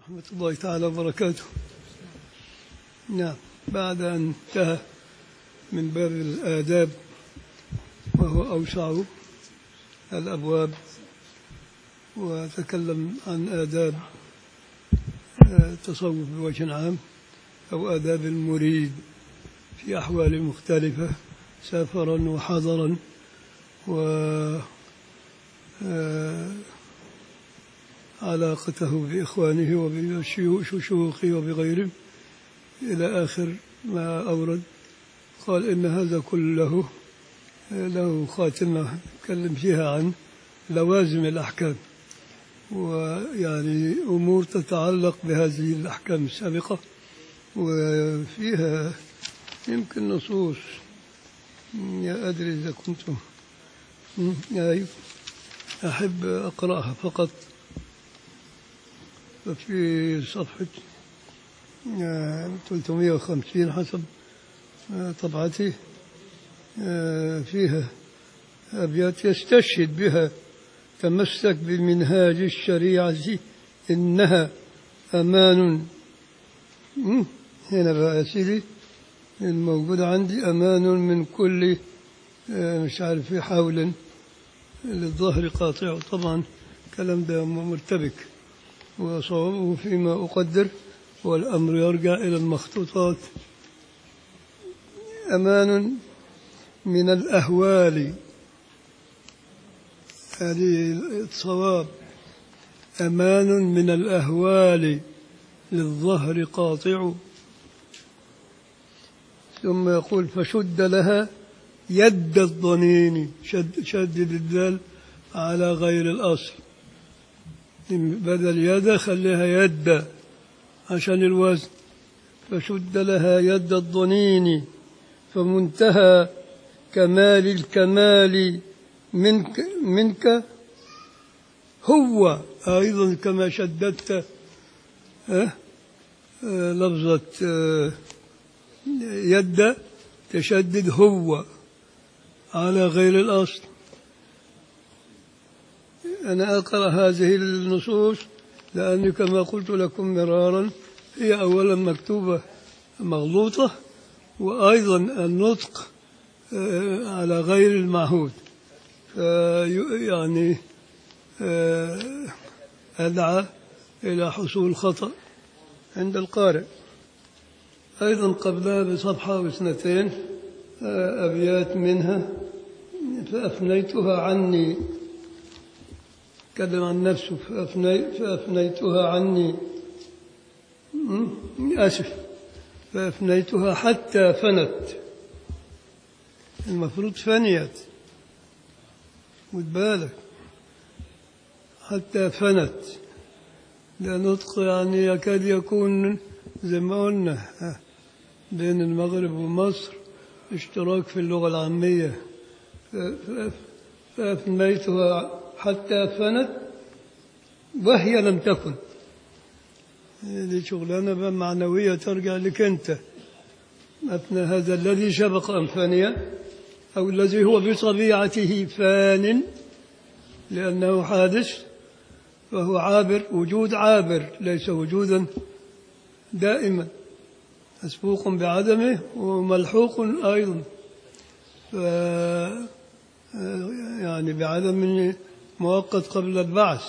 ورحمة الله تعالى وبركاته نعم بعد أن انتهى من باب الآداب وهو أوسع الأبواب وتكلم عن آداب التصوف بوجه عام أو آداب المريد في أحوال مختلفة سافرا وحضرا و علاقته بإخوانه وبشيوخه وبغيرهم إلى آخر ما أورد قال إن هذا كله له خاتمة تكلم فيها عن لوازم الأحكام ويعني أمور تتعلق بهذه الأحكام السابقة وفيها يمكن نصوص يا أدري إذا كنتم أيوه أحب أقرأها فقط في صفحة 350 حسب طبعتي فيها أبيات يستشهد بها تمسك بمنهاج الشريعة إنها أمان هنا بقى يا سيدي الموجود عندي أمان من كل مش عارف في حول للظهر قاطع طبعا الكلام ده مرتبك وصوابه فيما أقدر والأمر يرجع إلى المخطوطات أمان من الأهوال هذه الصواب أمان من الأهوال للظهر قاطع ثم يقول فشد لها يد الضنين شد شدد الدال على غير الأصل بدل يد خليها يد عشان الوزن فشد لها يد الضنين فمنتهى كمال الكمال منك منك هو أيضا كما شددت أه أه لفظة أه يد تشدد هو على غير الأصل أنا أقرأ هذه النصوص لأني كما قلت لكم مرارا هي أولا مكتوبة مغلوطة وأيضا النطق على غير المعهود يعني أدعى إلى حصول خطأ عند القارئ أيضا قبلها بصفحة واثنتين أبيات منها فأفنيتها عني تكلم عن نفسه فأفني فأفنيتها عني آسف فأفنيتها حتى فنت المفروض فنيت خد بالك حتى فنت ده نطق يعني يكاد يكون زي ما قلنا بين المغرب ومصر اشتراك في اللغة العامية فأفنيتها حتى فنت وهي لم تكن دي شغلانة معنوية ترجع لك أنت أفنى هذا الذي سبق أن فني أو الذي هو بطبيعته فان لأنه حادث فهو عابر وجود عابر ليس وجودا دائما مسبوق بعدمه وملحوق أيضا ف يعني بعدم مؤقت قبل البعث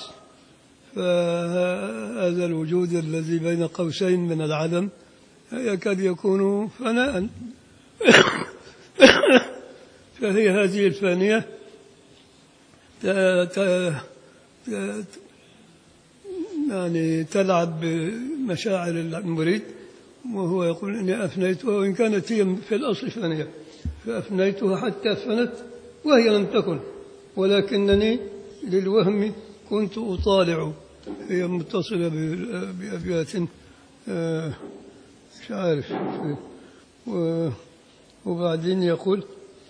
فهذا الوجود الذي بين قوسين من العدم يكاد يكون فناء فهي هذه الفانية يعني تلعب بمشاعر المريد وهو يقول إني أفنيتها وإن كانت هي في الأصل فانية فأفنيتها حتى فنت وهي لم تكن ولكنني للوهم كنت أطالع هي متصلة بأبيات مش عارف وبعدين يقول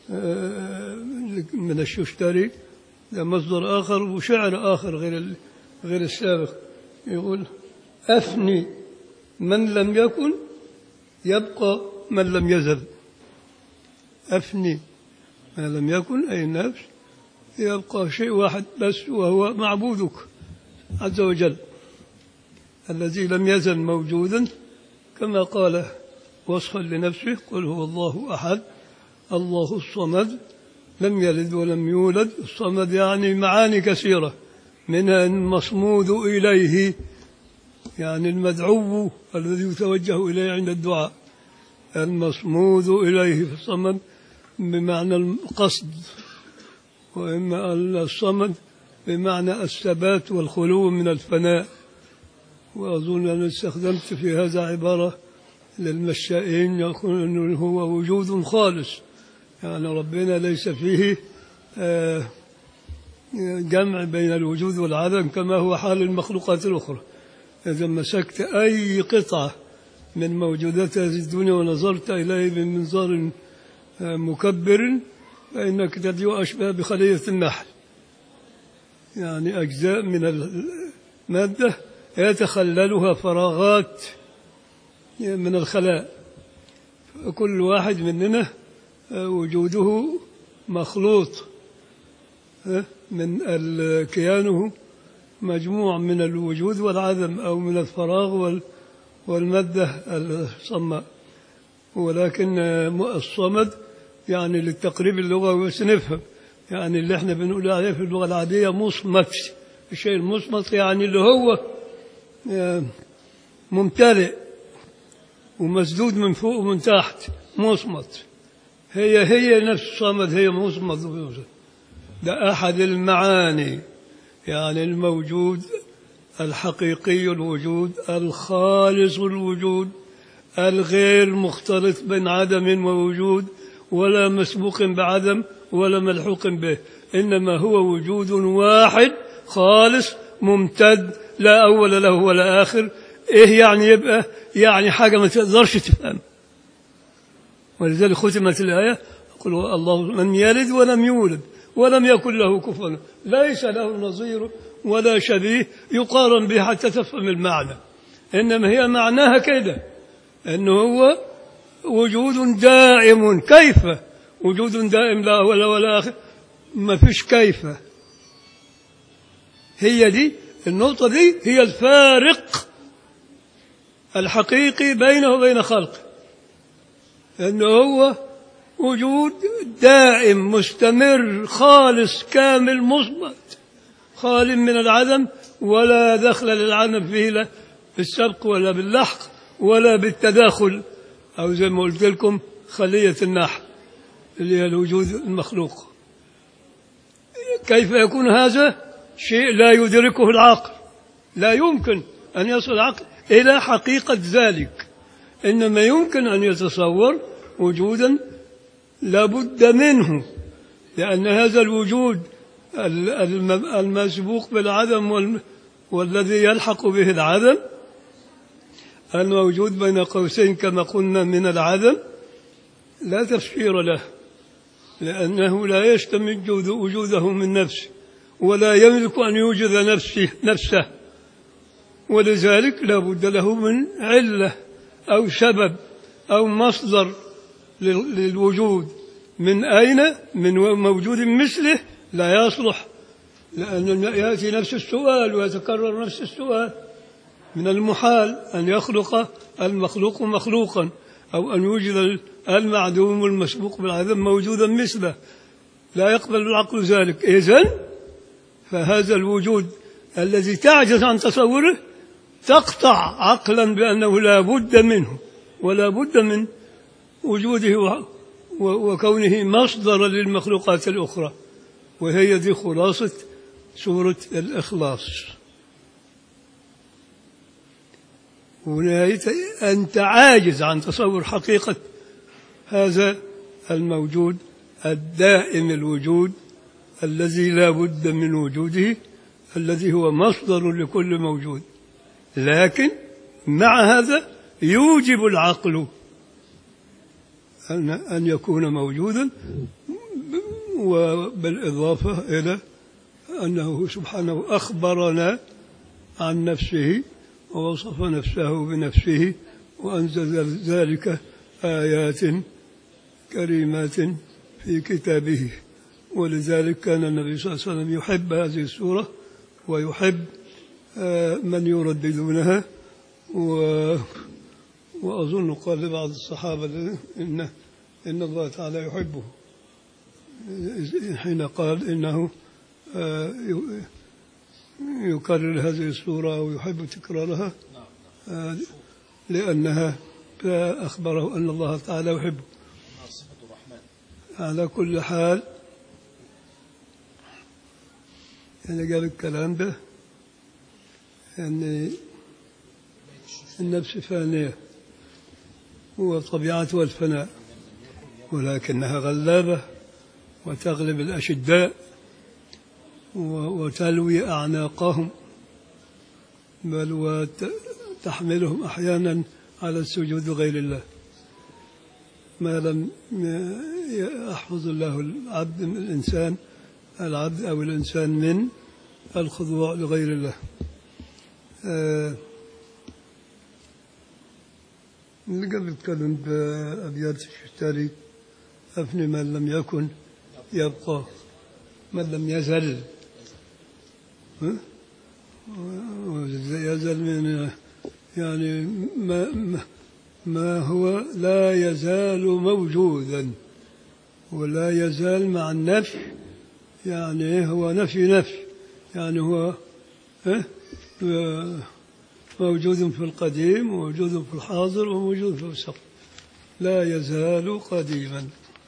من الششتري ده مصدر آخر وشعر آخر غير غير السابق يقول أفني من لم يكن يبقى من لم يزل أفني ما لم يكن أي النفس يبقى شيء واحد بس وهو معبودك عز وجل الذي لم يزل موجودا كما قال وصفا لنفسه قل هو الله أحد الله الصمد لم يلد ولم يولد الصمد يعني معاني كثيرة منها المصمود إليه يعني المدعو الذي يتوجه إليه عند الدعاء المصمود إليه في الصمد بمعنى القصد وإما الصمد بمعنى الثبات والخلو من الفناء وأظن أن استخدمت في هذا عبارة للمشائين يقول أنه هو وجود خالص يعني ربنا ليس فيه آه، جمع بين الوجود والعدم كما هو حال المخلوقات الأخرى إذا مسكت أي قطعة من موجودات هذه الدنيا ونظرت إليه بمنظار آه، مكبر فإنك تجد أشبه بخلية النحل يعني أجزاء من المادة يتخللها فراغات من الخلاء كل واحد مننا وجوده مخلوط من كيانه مجموع من الوجود والعدم أو من الفراغ والمادة الصماء ولكن الصمد يعني للتقريب اللغوي بس نفهم يعني اللي احنا بنقول عليه في اللغة العادية مصمت الشيء المصمت يعني اللي هو ممتلئ ومسدود من فوق ومن تحت مصمت هي هي نفس الصمد هي مصمت ده أحد المعاني يعني الموجود الحقيقي الوجود الخالص الوجود الغير مختلط بين عدم ووجود ولا مسبوق بعدم ولا ملحوق به إنما هو وجود واحد خالص ممتد لا أول له ولا آخر إيه يعني يبقى يعني حاجة ما تقدرش تفهم ولذلك ختمت الآية قل الله لم يلد ولم يولد ولم يكن له كفوا ليس له نظير ولا شبيه يقارن به حتى تفهم المعنى إنما هي معناها كده أنه هو وجود دائم كيف وجود دائم لا ولا ولا آخر ما فيش كيف هي دي النقطة دي هي الفارق الحقيقي بينه وبين خلقه أنه هو وجود دائم مستمر خالص كامل مثبت خال من العدم ولا دخل للعدم فيه لا بالسبق ولا باللحق ولا بالتداخل أو زي ما قلت لكم خلية النحل اللي هي الوجود المخلوق كيف يكون هذا شيء لا يدركه العقل لا يمكن أن يصل العقل إلى حقيقة ذلك إنما يمكن أن يتصور وجودا لابد منه لأن هذا الوجود المسبوق بالعدم والذي يلحق به العدم الموجود بين قوسين كما قلنا من العدم لا تفسير له لأنه لا يشتمل وجوده من نفسه ولا يملك أن يوجد نفسه, نفسه ولذلك لا بد له من علة أو سبب أو مصدر للوجود من أين من موجود مثله لا يصلح لأن يأتي نفس السؤال ويتكرر نفس السؤال من المحال أن يخلق المخلوق مخلوقا أو أن يوجد المعدوم المسبوق بالعدم موجودا مثله لا يقبل العقل ذلك إذن فهذا الوجود الذي تعجز عن تصوره تقطع عقلا بأنه لا بد منه ولا بد من وجوده وكونه مصدرا للمخلوقات الأخرى وهي دي خلاصة سورة الإخلاص ونهاية أنت عاجز عن تصور حقيقة هذا الموجود الدائم الوجود الذي لا بد من وجوده الذي هو مصدر لكل موجود لكن مع هذا يوجب العقل أن أن يكون موجودا وبالإضافة إلى أنه سبحانه أخبرنا عن نفسه ووصف نفسه بنفسه وأنزل ذلك آيات كريمات في كتابه ولذلك كان النبي صلى الله عليه وسلم يحب هذه السورة ويحب من يرددونها و وأظن قال لبعض الصحابة إن إن الله تعالى يحبه حين قال إنه آه، ي- يكرر هذه السورة أو يحب تكرارها آه، لأنها أخبره أن الله تعالى يحبه صفة الرحمن على كل حال يعني قال الكلام ده أن النفس فانية وطبيعتها الفناء ولكنها غلابة وتغلب الأشداء و- وتلوي أعناقهم بل وتحملهم أحيانا على السجود لغير الله ما لم يحفظ الله العبد من الإنسان العبد أو الإنسان من الخضوع لغير الله آه، اللي قبل اتكلم بأبيات الشتري أفني من لم يكن يبقى من لم يزل ها؟ يزل من يعني ما, ما ما هو لا يزال موجودا ولا يزال مع النفي يعني هو نفي نفي يعني هو إيه؟ آه، موجود في القديم وموجود في الحاضر وموجود في المستقبل لا يزال قديما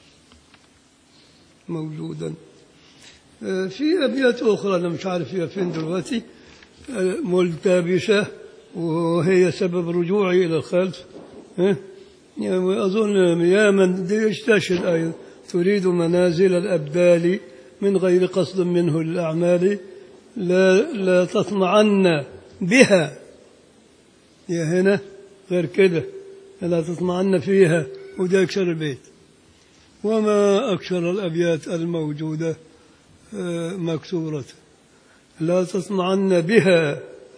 موجودا آه، في أبيات أخرى أنا مش عارف هي فين دلوقتي آه، ملتبسة وهي سبب رجوعي إلى الخلف ها؟ يعني أظن يا من دي يستشهد أيضا تريد منازل الأبدال من غير قصد منه للأعمال لا, لا تطمعن بها يا هنا غير كده لا تطمعن فيها وده يكسر البيت وما أكثر الأبيات الموجودة آه، مكسورة لا تطمعن بها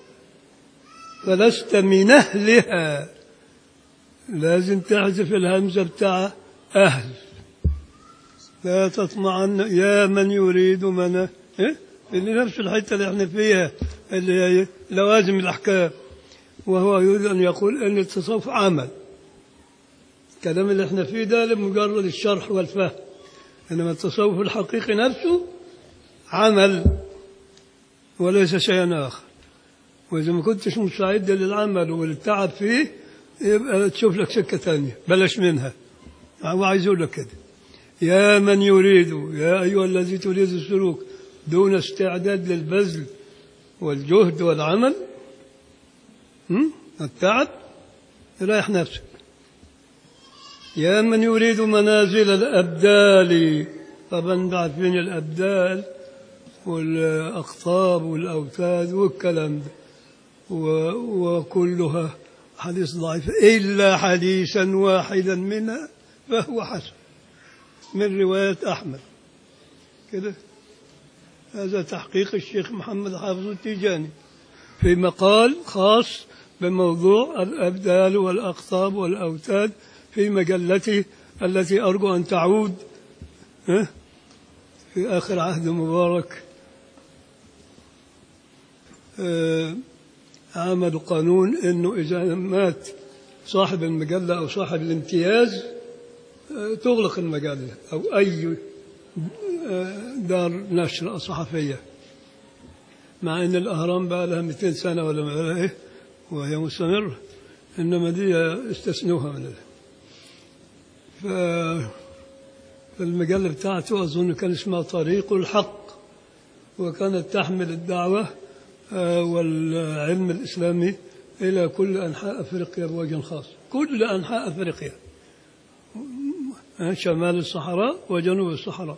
فلست من أهلها لازم تحذف الهمزة بتاع أهل لا تطمعن يا من يريد من إيه؟ اللي نفس الحتة اللي احنا فيها اللي هي لوازم الأحكام وهو يريد أن يقول أن التصوف عمل الكلام اللي احنا فيه ده لمجرد الشرح والفهم إنما التصوف الحقيقي نفسه عمل وليس شيئا آخر وإذا ما كنتش مستعد للعمل وللتعب فيه يبقى تشوف لك سكة ثانية بلاش منها هو عايز يقول لك كده يا من يريد يا أيها الذي تريد السلوك دون استعداد للبذل والجهد والعمل هم؟ التعب ريح نفسك يا من يريد منازل الأبدال طبعا عارفين الأبدال والأقطاب والأوتاد والكلام ده و- وكلها حديث ضعيف إلا حديثا واحدا منها فهو حسن من رواية أحمد كده هذا تحقيق الشيخ محمد حافظ التيجاني في مقال خاص بموضوع الأبدال والأقطاب والأوتاد في مجلته التي أرجو أن تعود ها، في آخر عهد مبارك آه، عملوا قانون انه اذا مات صاحب المجله او صاحب الامتياز آه، تغلق المجله او اي آه، دار نشر صحفيه مع ان الاهرام بقى لها 200 سنه ولا ما لها ايه وهي مستمره انما دي استثنوها من ال- ف فالمجله بتاعته اظن كان اسمها طريق الحق وكانت تحمل الدعوة آه، والعلم الإسلامي إلى كل أنحاء أفريقيا بوجه خاص كل أنحاء أفريقيا آه، شمال الصحراء وجنوب الصحراء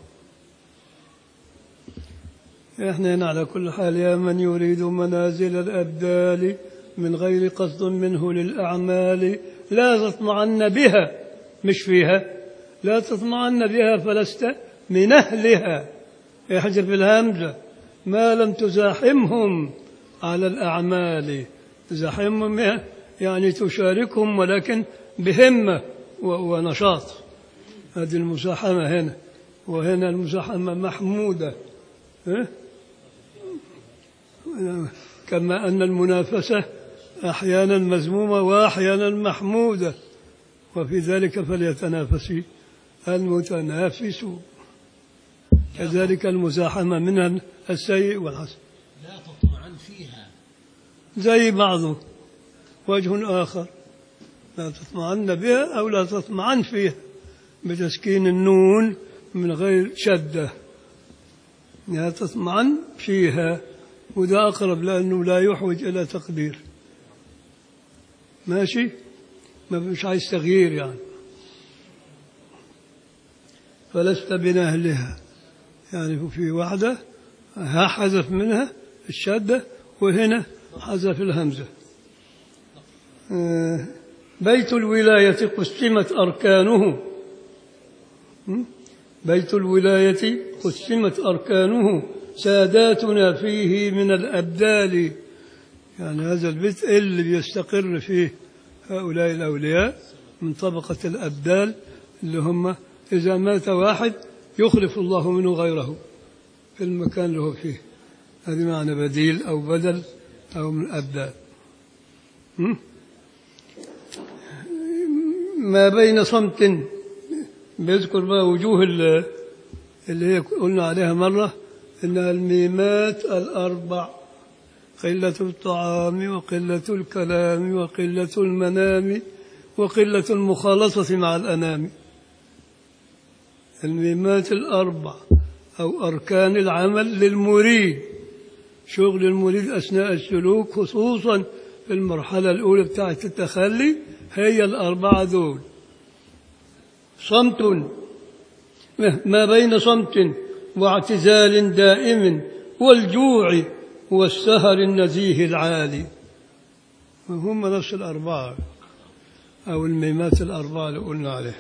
احنا هنا على كل حال يا من يريد منازل الأبدال من غير قصد منه للأعمال لا تطمعن بها مش فيها لا تطمعن بها فلست من أهلها احذف الهمزة ما لم تزاحمهم على الأعمال تزاحمهم يعني تشاركهم ولكن بهمة و- ونشاط هذه المزاحمة هنا وهنا المزاحمة محمودة ها؟ كما أن المنافسة أحيانا مذمومة وأحيانا محمودة وفي ذلك فليتنافس المتنافسون كذلك المزاحمة منها السيء والحسن لا تطمعن فيها زي بعضه وجه آخر لا تطمعن بها أو لا تطمعن فيها بتسكين النون من غير شدة لا تطمعن فيها وده أقرب لأنه لا يحوج إلى تقدير ماشي ما مش عايز تغيير يعني فلست من أهلها يعني في واحدة ها حذف منها الشدة وهنا حذف الهمزة آه، بيت الولاية قسمت أركانه م? بيت الولاية قسمت أركانه ساداتنا فيه من الأبدال يعني هذا البيت اللي بيستقر فيه هؤلاء الأولياء من طبقة الأبدال اللي هم إذا مات واحد يخلف الله منه غيره في المكان اللي هو فيه هذه معنى بديل أو بدل أو من الأبدال م? ما بين صمت بيذكر بقى وجوه ال- اللي هي قلنا عليها مرة إنها الميمات الأربع قلة الطعام وقلة الكلام وقلة المنام وقلة المخالطة مع الأنام الميمات الأربع أو أركان العمل للمريد شغل المريد أثناء السلوك خصوصا في المرحلة الأولى بتاعة التخلي هي الأربعة دول صمت ما بين صمت واعتزال دائم والجوع والسهر النزيه العالي هم نفس الأربعة أو الميمات الأربعة اللي قلنا عليها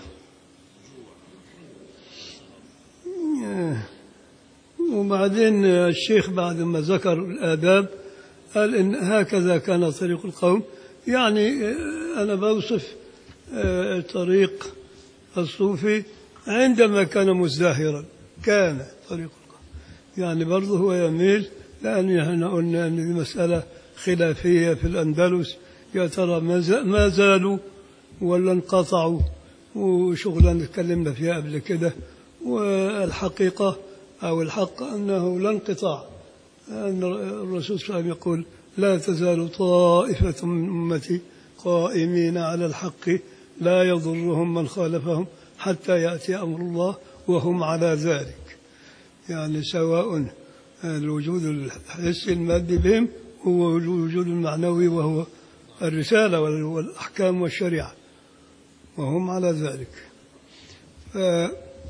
وبعدين الشيخ بعد ما ذكر الآداب قال إن هكذا كان طريق القوم يعني أنا بوصف آه، طريق الصوفي عندما كان مزدهرا كان طريق القوم يعني برضه هو يميل لأن احنا قلنا أن دي مسألة خلافية في الأندلس يا ترى ما ز- ما زالوا ولا انقطعوا وشغلة اتكلمنا فيها قبل كده والحقيقة أو الحق أنه لا انقطاع أن الرسول صلى الله عليه وسلم يقول لا تزال طائفة من أمتي قائمين على الحق لا يضرهم من خالفهم حتى يأتي أمر الله وهم على ذلك يعني سواء الوجود الحسي المادي بهم هو الوجود المعنوي وهو الرسالة وال- والأحكام والشريعة وهم على ذلك ف-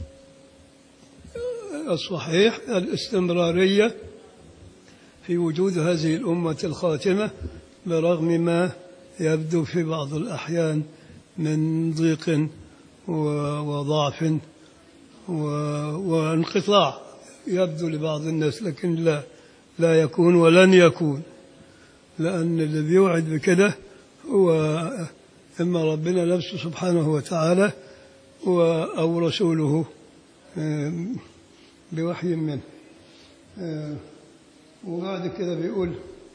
الصحيح الاستمرارية في وجود هذه الأمة الخاتمة برغم ما يبدو في بعض الأحيان من ضيق و- وضعف و- وانقطاع يبدو لبعض الناس لكن لا لا يكون ولن يكون لأن اللي بيوعد بكده هو إما ربنا نفسه سبحانه وتعالى و- أو رسوله آم، بوحي منه آه، وبعد كده بيقول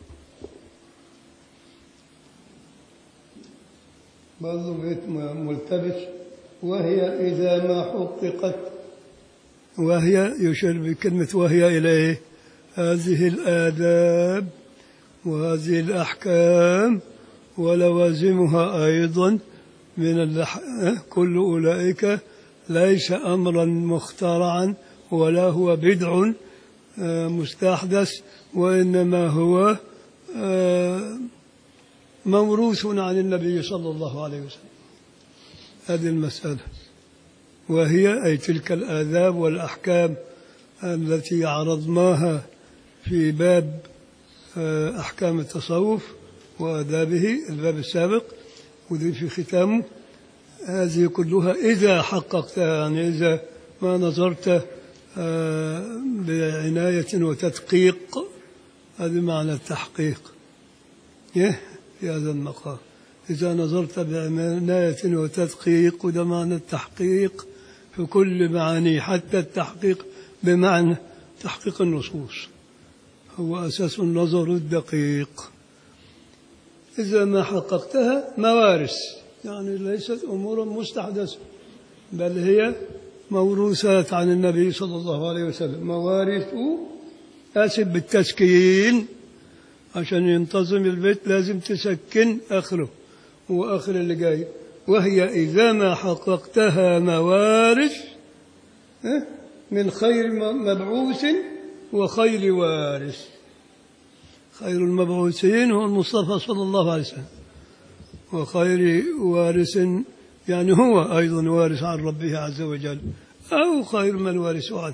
برضه بيت م- ملتبس وهي إذا ما حققت وهي يشير بكلمة وهي إلى إيه؟ هذه الآداب وهذه الأحكام ولوازمها أيضا من اللح... كل أولئك ليس أمرا مخترعا ولا هو بدع آه، مستحدث وإنما هو آه، موروث عن النبي صلى الله عليه وسلم هذه المسألة وهي أي تلك الآداب والأحكام التي عرضناها في باب آه، أحكام التصوف وآدابه الباب السابق وذي في ختامه هذه كلها إذا حققتها يعني إذا ما نظرت آه، بعناية وتدقيق هذا معنى التحقيق إيه؟ في هذا المقام إذا نظرت بعناية وتدقيق وده معنى التحقيق في كل معانيه حتى التحقيق بمعنى تحقيق النصوص هو أساس النظر الدقيق إذا ما حققتها موارث يعني ليست أمور مستحدثة بل هي موروثات عن النبي صلى الله عليه وسلم موارث آسف بالتسكين عشان ينتظم البيت لازم تسكن آخره هو آخر اللي جاي وهي إذا ما حققتها موارث ها، من خير م- مبعوث وخير وارث خير المبعوثين هو المصطفى صلى الله عليه وسلم وخير وارث يعني هو أيضا وارث عن ربه عز وجل أو خير من وارث عنه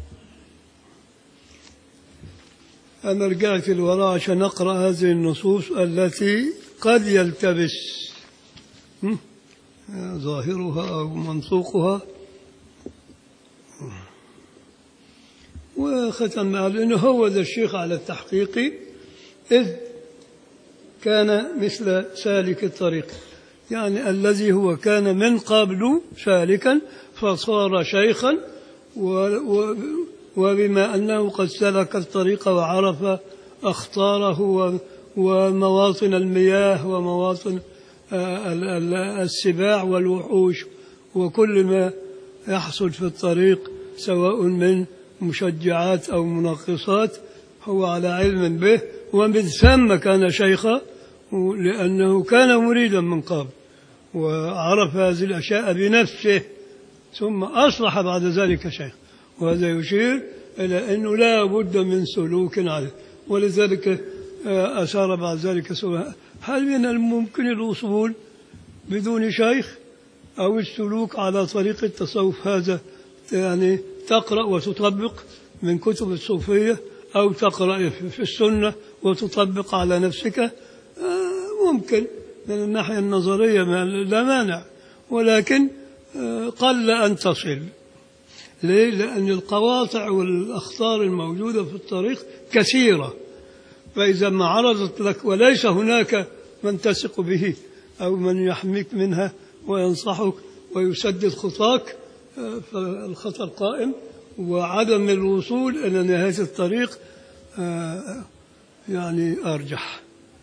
أنا رجعت الوراء عشان أقرأ هذه النصوص التي قد يلتبس هم؟ ظاهرها أو منطوقها وختم قال إنه هو ذا الشيخ على التحقيق إذ كان مثل سالك الطريق يعني الذي هو كان من قبل سالكا فصار شيخا و و وبما أنه قد سلك الطريق وعرف أخطاره و- ومواطن المياه ومواطن آه، ال- ال- السباع والوحوش وكل ما يحصل في الطريق سواء من مشجعات أو منقصات هو على علم به ومن ثم كان شيخا لأنه كان مريدا من قبل وعرف هذه الأشياء بنفسه ثم أصبح بعد ذلك شيخ وهذا يشير إلى أنه لا بد من سلوك عليه ولذلك آه، أشار بعد ذلك سؤال هل من الممكن الوصول بدون شيخ أو السلوك على طريق التصوف هذا يعني تقرأ وتطبق من كتب الصوفية أو تقرأ في في السنة وتطبق على نفسك آه، ممكن من الناحية النظرية ما- لا مانع ولكن آه، قل أن تصل ليه؟ لأن القواطع والأخطار الموجودة في الطريق كثيرة فإذا ما عرضت لك وليس هناك من تثق به أو من يحميك منها وينصحك ويسدد خطاك آه، فالخطر قائم وعدم الوصول إلى نهاية الطريق آه، يعني أرجح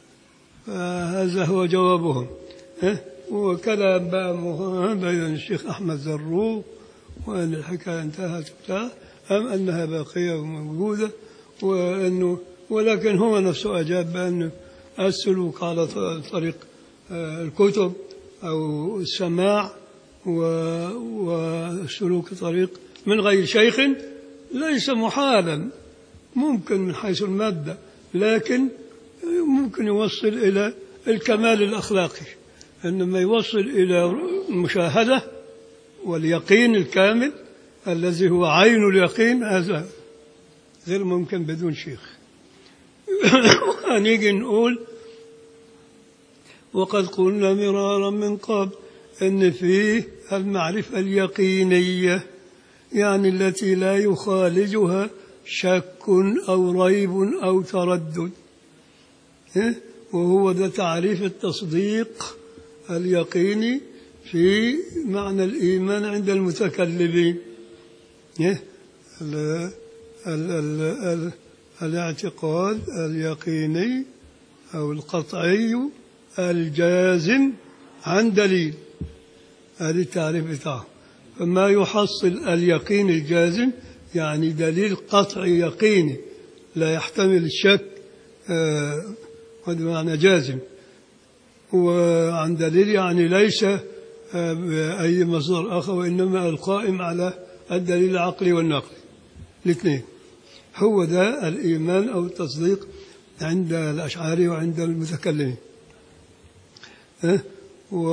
فهذا هو جوابهم ها؟ وكلام بقى مهم بين الشيخ أحمد زروق وأن الحكاية انتهت بتاع أم أنها باقية وموجودة وأنه ولكن هو نفسه أجاب بأن السلوك على ط- طريق آه، الكتب أو السماع و- وسلوك طريق من غير شيخ ليس محالا ممكن من حيث المادة لكن ممكن يوصل إلى الكمال الأخلاقي إنما يوصل إلى المشاهدة واليقين الكامل الذي هو عين اليقين هذا غير ممكن بدون شيخ نيجي نقول وقد قلنا مرارا من قبل أن فيه المعرفة اليقينية يعني التي لا يخالجها شك أو ريب أو تردد إيه؟ وهو ده تعريف التصديق اليقيني في معنى الإيمان عند المتكلمين إيه؟ ال ال ال ال الاعتقاد اليقيني أو القطعي الجازم عن دليل هذا التعريف بتاعه فما يحصل اليقين الجازم يعني دليل قطعي يقيني لا يحتمل الشك آه، هذا معنى جازم وعن دليل يعني ليس آه، بأي مصدر آخر وإنما القائم على الدليل العقلي والنقلي الاثنين هو ده الإيمان أو التصديق عند الأشعاري وعند المتكلمين ها؟ و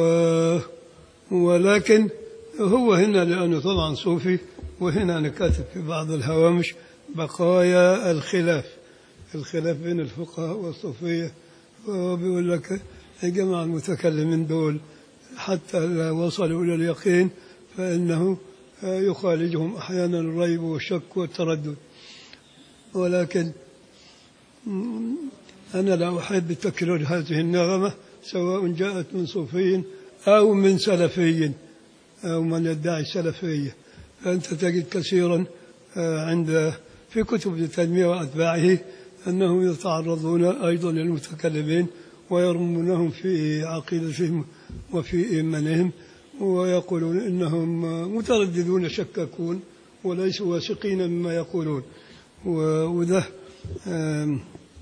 ولكن هو هنا لأنه طبعا صوفي وهنا أنا كاتب في بعض الهوامش بقايا الخلاف الخلاف بين الفقهاء والصوفية وهو بيقول لك يا جماعة المتكلمين دول حتى لا وصلوا إلى اليقين فإنه يخالجهم أحيانا الريب والشك والتردد ولكن م- أنا لا أحب تكرار هذه النغمة سواء جاءت من صوفي أو من سلفي أو من يدعي السلفية فأنت تجد كثيرا آه، عند في كتب التنمية وأتباعه أنهم يتعرضون أيضا للمتكلمين ويرمونهم في عقيدتهم وفي إيمانهم ويقولون إنهم مترددون شكاكون وليسوا واثقين مما يقولون و- وده آم،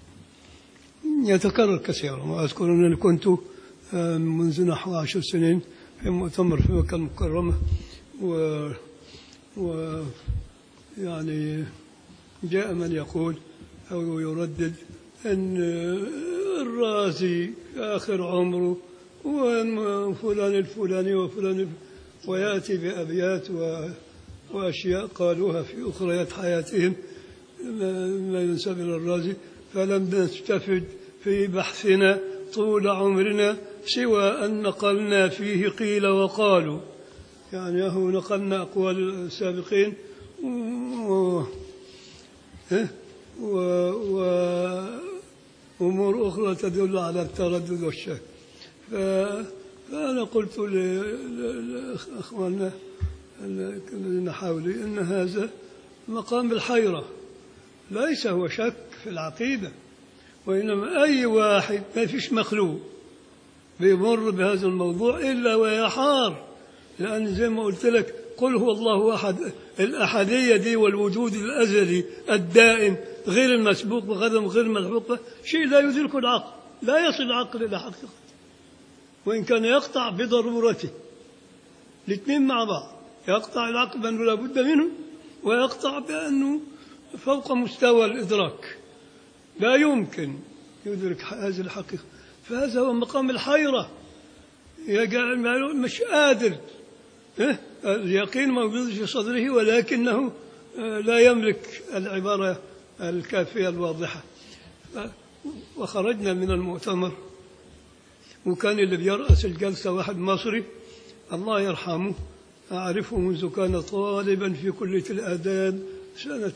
يتكرر كثيرا وأذكر أنني كنت آم، منذ نحو عشر سنين في مؤتمر في مكة المكرمة و, و يعني جاء من يقول أو يردد أن الرازي في آخر عمره وفلان الفلاني وفلان الف- ويأتي بأبيات و- وأشياء قالوها في أخريات حياتهم ما ما ينسب إلى الرازي فلم نستفد في بحثنا طول عمرنا سوى أن نقلنا فيه قيل وقالوا يعني هو نقلنا أقوال السابقين و... إيه؟ و... و... أمور أخرى تدل على التردد والشك ف... فأنا قلت ل- ل- لأخواننا الذين حولي أن هذا مقام الحيرة ليس هو شك في العقيدة وإنما أي واحد ما فيش مخلوق بيمر بهذا الموضوع إلا ويحار لأن زي ما قلت لك قل هو الله أحد الأحدية دي والوجود الأزلي الدائم غير المسبوق بقدم غير ملحوق شيء لا يدركه العقل لا يصل العقل إلى حقيقته وإن كان يقطع بضرورته الاثنين مع بعض يقطع العقل بأنه لا بد منه ويقطع بأنه فوق مستوى الإدراك لا يمكن يدرك هذه الحقيقة فهذا هو مقام الحيرة يجعل مش قادر إيه؟ اليقين موجود في صدره ولكنه آه، لا يملك العبارة الكافية الواضحة ف- وخرجنا من المؤتمر وكان اللي بيرأس الجلسة واحد مصري الله يرحمه أعرفه منذ كان طالبا في كلية الآداب سنة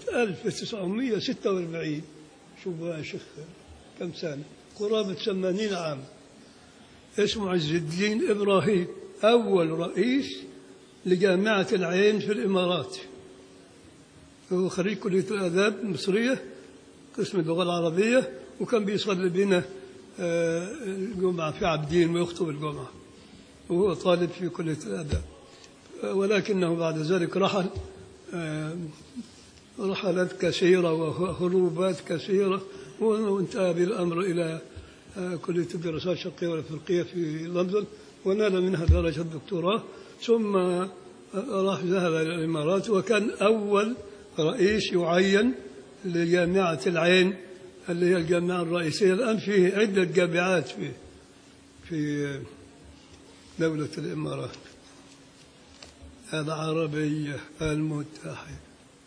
1946 شوف بقى يا شيخ كم سنة قرابة 80 عام اسمه عز الدين إبراهيم أول رئيس لجامعة العين في الإمارات هو خريج كلية الآداب المصرية قسم اللغة العربية وكان بيصلي بنا آه، الجمعة في عابدين ويخطب الجمعة وهو طالب في كلية الآداب آه، ولكنه بعد ذلك رحل آه، رحلات كثيرة وهروبات كثيرة وانتهى بالأمر إلى آه، كلية الدراسات الشرقية والأفريقية في لندن ونال منها درجة الدكتوراه ثم آه، راح ذهب إلى الإمارات وكان أول رئيس يعين لجامعة العين اللي هي الجامعة الرئيسية الآن فيه عدة جامعات في في دولة الإمارات العربية المتحدة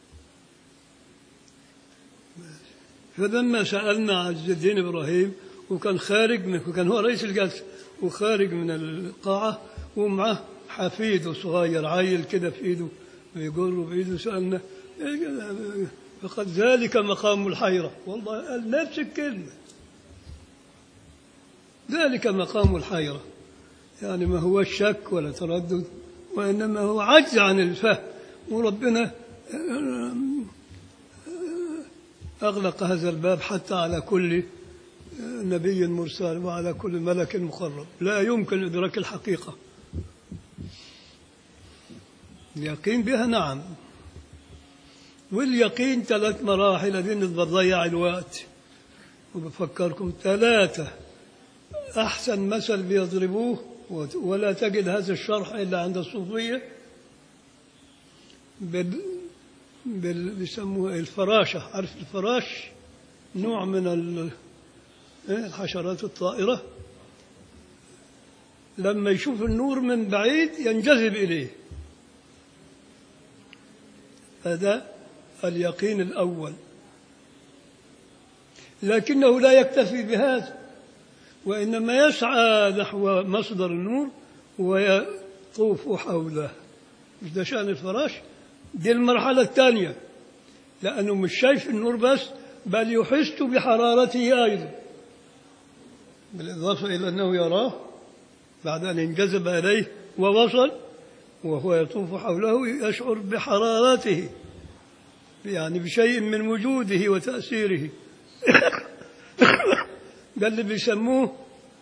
فلما سألنا عز الدين إبراهيم وكان خارج من وكان هو رئيس الجلسة وخارج من القاعة ومعه حفيده صغير عيل كده في ايده بيجر بايده سألنا فقد ذلك مقام الحيرة والله قال نفس الكلمة ذلك مقام الحيرة يعني ما هو الشك ولا تردد وإنما هو عجز عن الفهم وربنا أغلق هذا الباب حتى على كل نبي مرسل وعلى كل ملك مقرب لا يمكن إدراك الحقيقة اليقين بها نعم واليقين ثلاث مراحل هذين بتضيع الوقت وبفكركم ثلاثة أحسن مثل بيضربوه ولا تجد هذا الشرح إلا عند الصوفية بال بال بيسموها الفراشة عارف الفراش نوع من ال- إيه، الحشرات الطائرة لما يشوف النور من بعيد ينجذب إليه هذا اليقين الأول لكنه لا يكتفي بهذا وإنما يسعى نحو مصدر النور ويطوف حوله مش ده شأن الفراش دي المرحلة الثانية لأنه مش شايف النور بس بل يحس بحرارته أيضا بالإضافة إلى أنه يراه بعد أن انجذب إليه ووصل وهو يطوف حوله يشعر بحرارته يعني بشيء من وجوده وتأثيره ده اللي بيسموه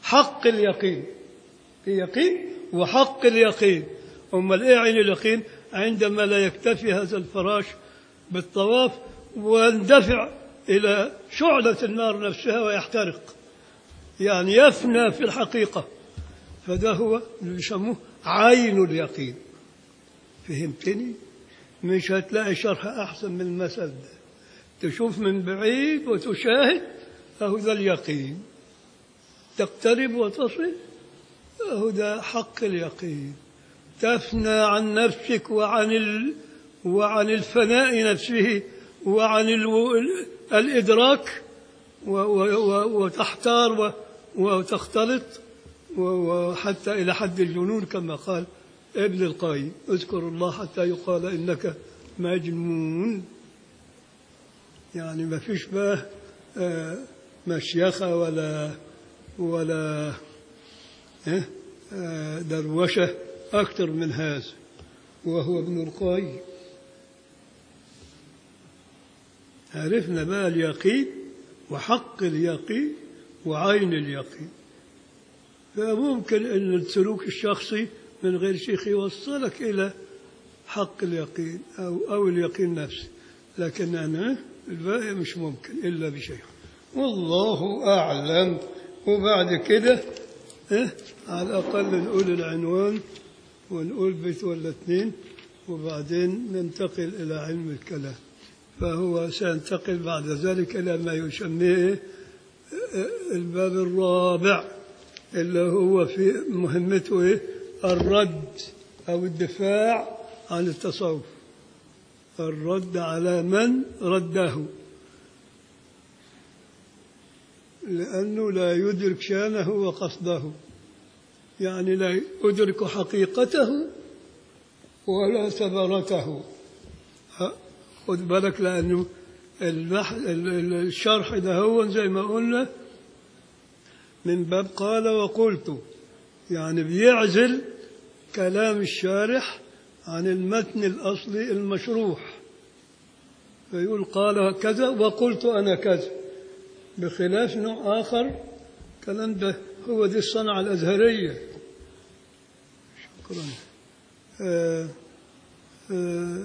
حق اليقين في يقين وحق اليقين أمال إيه عين اليقين عندما لا يكتفي هذا الفراش بالطواف ويندفع إلى شعلة النار نفسها ويحترق يعني يفنى في الحقيقة فده هو اللي بيسموه عين اليقين فهمتني؟ مش هتلاقي شرح أحسن من المثل ده تشوف من بعيد وتشاهد أهو ذا اليقين تقترب وتصل أهو ده حق اليقين تفنى عن نفسك وعن ال... وعن الفناء نفسه وعن ال... الإدراك و... و... و... وتحتار و... وتختلط و... وحتى إلى حد الجنون كما قال ابن القيم اذكر الله حتى يقال إنك مجنون يعني ما فيش بقى آه، مشيخة ولا ولا إيه؟ آه، دروشة أكثر من هذا وهو ابن القيم عرفنا بقى اليقين وحق اليقين وعين اليقين فممكن أن السلوك الشخصي من غير شيخ يوصلك إلى حق اليقين أو أو اليقين نفسه لكن أنا الباقي مش ممكن إلا بشيخ والله أعلم وبعد كده إيه على الأقل نقول العنوان ونقول بيت ولا اثنين وبعدين ننتقل إلى علم الكلام فهو سينتقل بعد ذلك إلى ما يسميه الباب الرابع اللي هو في مهمته إيه؟ الرد أو الدفاع عن التصوف الرد على من رده لأنه لا يدرك شانه وقصده يعني لا يدرك حقيقته ولا ثمرته ها، خد بالك لأنه البح- ال- ال- الشرح ده هو زي ما قلنا من باب قال وقلت يعني بيعزل كلام الشارح عن المتن الأصلي المشروح فيقول قال كذا وقلت أنا كذا بخلاف نوع آخر كلام ده هو دي الصنعة الأزهرية شكرا آه آه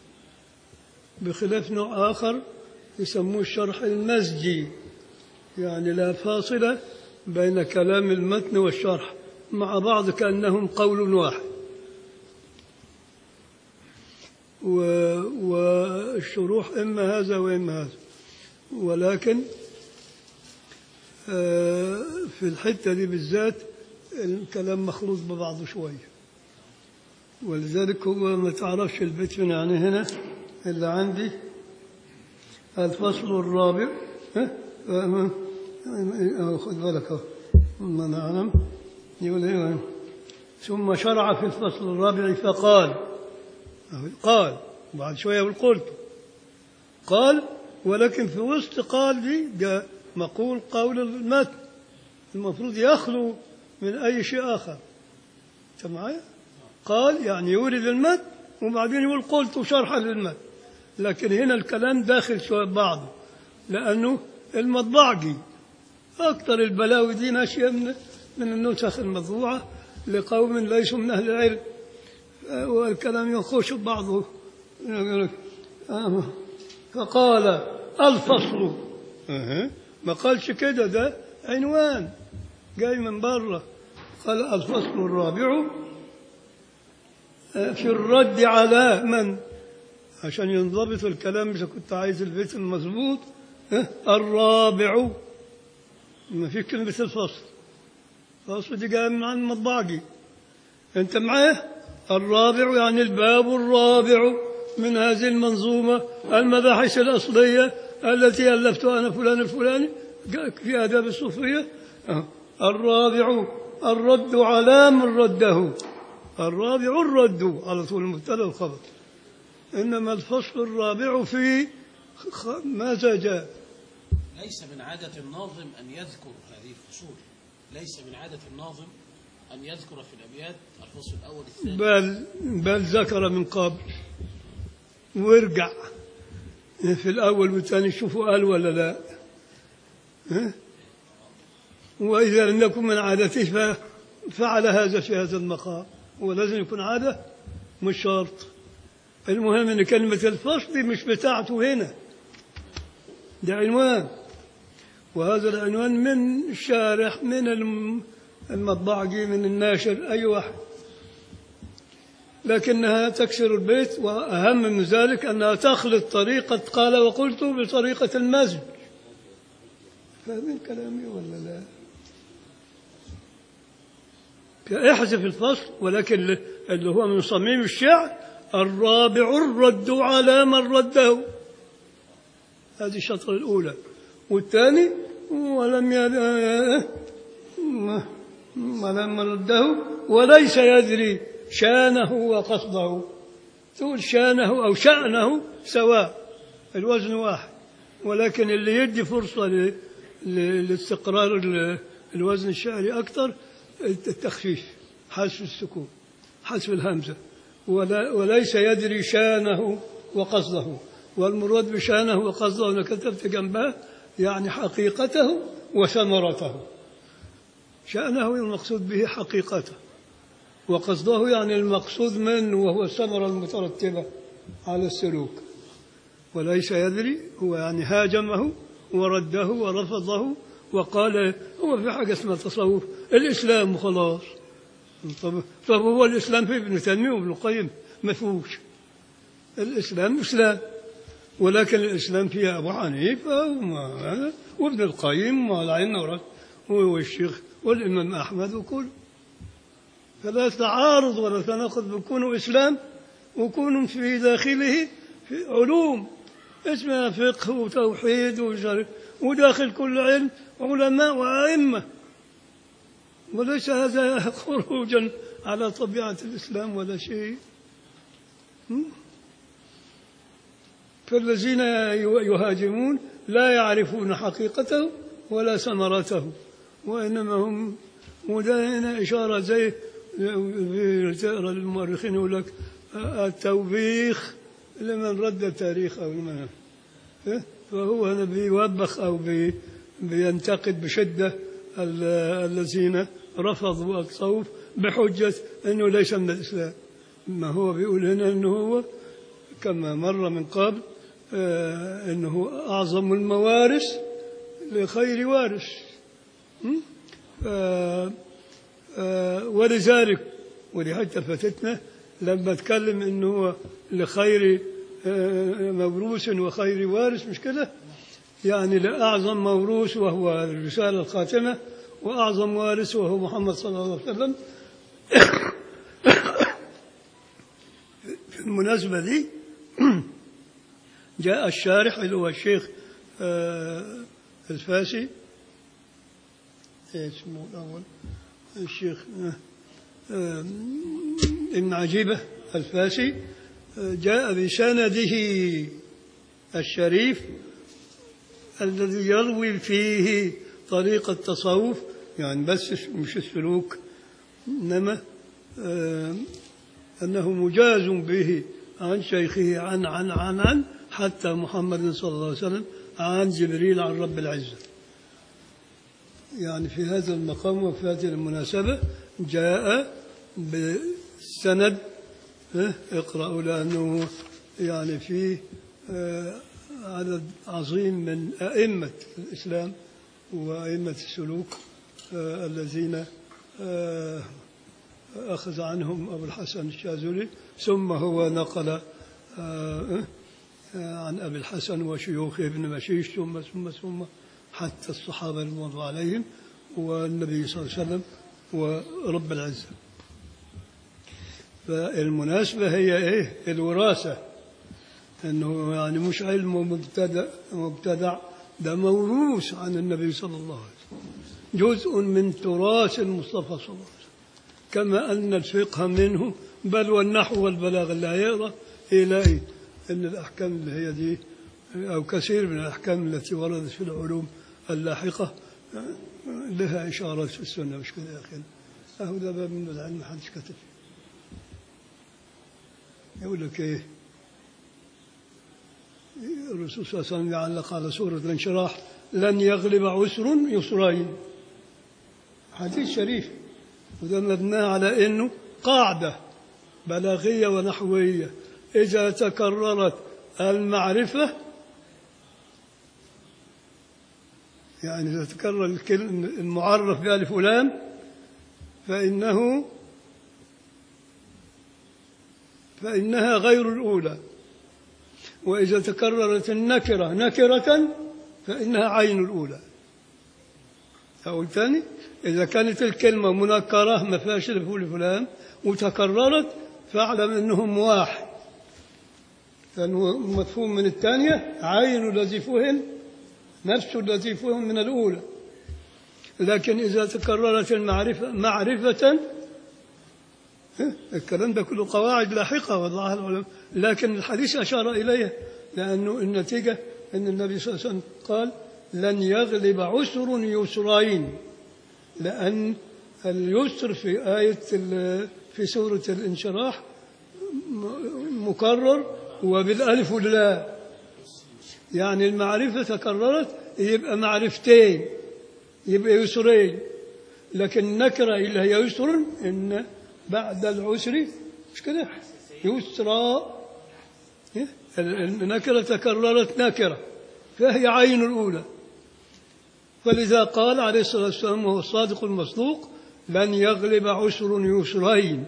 بخلاف نوع آخر يسموه الشرح المزجي يعني لا فاصلة بين كلام المتن والشرح مع بعض كأنهم قول واحد و- والشروح إما هذا وإما هذا ولكن آه، في الحتة دي بالذات الكلام مخلوط ببعضه شوية ولذلك هو ما تعرفش البيت فين يعني هنا اللي عندي الفصل الرابع ها؟ آه، آه، خد بالك اهو ما نعلم يقول ايه ثم شرع في الفصل الرابع فقال أهو قال بعد شوية يقول قلت قال ولكن في وسط قال دي جاء مقول قول المتن المفروض يخلو من أي شيء آخر أنت معايا؟ قال يعني يورد المتن وبعدين يقول قلت شرحا للمتن لكن هنا الكلام داخل شوية بعضه لأنه المطبعجي أكثر البلاوي دي ماشية من من النسخ المطبوعة لقوم ليسوا من أهل العلم آه، والكلام يخش بعضه يقول لك، آه، فقال الفصل أه. ما قالش كده ده عنوان جاي من بره قال الفصل الرابع آه، في الرد على من عشان ينضبط الكلام إذا كنت عايز البيت المظبوط آه، الرابع ما في كلمة الفصل الفصل دي جاية من عن المطبعجي أنت معاه الرابع يعني الباب الرابع من هذه المنظومة المباحث الأصلية التي ألفتها أنا فلان الفلاني في آداب الصوفية أه. الرابع الرد على من رده الرابع الرد على طول المبتدا الخبر إنما الفصل الرابع في خ- ماذا جاء ليس من عادة الناظم أن يذكر هذه الفصول ليس من عادة الناظم أن يذكر في الأبيات الفصل الأول الثاني بل بل ذكر من قبل وارجع في الأول والثاني شوفوا قال ولا لا ها؟ وإذا لم يكن من عادته ففعل هذا في هذا المقام ولازم يكون عادة مش شرط المهم ان كلمة الفصل دي مش بتاعته هنا ده عنوان وهذا العنوان من الشارح من الم- المطبعجي من الناشر أي واحد لكنها تكسر البيت وأهم من ذلك أنها تخلط طريقة قال وقلت بطريقة المزج فاهمين كلامي ولا لا احذف الفصل ولكن اللي هو من صميم الشعر الرابع الرد على من رده هذه الشطرة الأولى والثاني ولم ي- ولم رده وليس يدري شانه وقصده تقول شانه أو شأنه سواء الوزن واحد ولكن اللي يدي فرصة ل- ل- لاستقرار ال- الوزن الشعري أكثر التخفيف حذف السكون حذف الهمزة ولا وليس يدري شانه وقصده والمراد بشانه وقصده أنا كتبت جنبها يعني حقيقته وثمرته شأنه المقصود به حقيقته وقصده يعني المقصود منه وهو الثمرة المترتبة على السلوك وليس يدري هو يعني هاجمه ورده ورفضه وقال هو في حاجة اسمها تصوف الإسلام وخلاص طب, طب هو الإسلام في ابن تيمية وابن القيم ما فيهوش الإسلام إسلام ولكن الإسلام فيها أبو حنيفة وما- وابن القيم والعين والشيخ والإمام أحمد وكل فلا تعارض ولا تناقض بكونه إسلام وكون في داخله في علوم اسمها فقه وتوحيد وشر- وداخل كل علم علماء وأئمة وليس هذا خروجا على طبيعة الإسلام ولا شيء هم؟ فالذين يهاجمون لا يعرفون حقيقته ولا ثمرته وإنما هم وده هنا إشارة زي تقرا المؤرخين يقول لك التوبيخ لمن رد التاريخ أو لمن إيه؟ فهو هنا بيوبخ أو بي بينتقد بشدة ال- الذين رفضوا التصوف بحجة أنه ليس من الإسلام ما هو بيقول هنا أنه هو كما مر من قبل آه، أنه أعظم الموارث لخير وارث م? آه، آه، ولذلك ودي حتى فاتتنا لما اتكلم انه هو لخير آه، موروث وخير وارث مش كده؟ يعني لأعظم موروث وهو الرسالة الخاتمة وأعظم وارث وهو محمد صلى الله عليه وسلم في المناسبة دي جاء الشارح اللي هو الشيخ آه، الفاسي إيه اسمه الأول الشيخ آه، آه، ابن عجيبة الفاسي آه، جاء بسنده الشريف الذي يروي فيه طريق التصوف يعني بس مش السلوك إنما آه، أنه مجاز به عن شيخه عن عن عن عن حتى محمد صلى الله عليه وسلم عن جبريل عن رب العزة يعني في هذا المقام وفي هذه المناسبة جاء بسند اه، اقرأوا لأنه يعني فيه آه، عدد عظيم من أئمة الإسلام وأئمة السلوك آه، الذين آه، أخذ عنهم أبو الحسن الشاذلي ثم هو نقل آه، آه، عن أبي الحسن وشيوخه ابن مشيش ثم ثم ثم حتى الصحابة رضوان الله عليهم والنبي صلى الله عليه وسلم ورب العزة فالمناسبة هي إيه الوراثة أنه يعني مش علم مبتدأ مبتدع ده موروث عن النبي صلى الله عليه وسلم جزء من تراث المصطفى صلى الله عليه وسلم كما أن الفقه منه بل والنحو والبلاغ اللي هيقرأ يلاقي أن الأحكام اللي هي دي أو كثير من الأحكام التي وردت في العلوم اللاحقة لها إشارات في السنة مش كده يا أخي أهو ده باب من العلم ما حدش كتب فيه. يقول لك إيه الرسول صلى الله عليه وسلم يعلق على سورة الانشراح لن يغلب عسر يسرين حديث شريف وده مبنى على انه قاعده بلاغيه ونحويه اذا تكررت المعرفه يعني اذا تكرر الكلمه المعرف بألف ولام فانه فانها غير الاولى واذا تكررت النكره نكره فانها عين الاولى أقول تاني إذا كانت الكلمة منكرة ما فيهاش ألف ولام وتكررت فاعلم أنهم واحد لأنه مفهوم من الثانية عين الذي فهم نفس الذي فهم من الأولى لكن إذا تكررت المعرفة معرفة ها، الكلام ده كله قواعد لاحقة والله العلم لكن الحديث أشار إليها لأنه النتيجة أن النبي صلى الله عليه وسلم قال لن يغلب عسر يسرين لأن اليسر في آية ال- في سورة الانشراح م- مكرر وبالألف واللام يعني المعرفة تكررت يبقى معرفتين يبقى يسرين لكن النكرة اللي هي يسر إن بعد العسر مش كده يسرى إيه؟ النكرة تكررت نكرة فهي عين الأولى فلذا قال عليه الصلاة والسلام وهو الصادق المصدوق لن يغلب عسر يسرين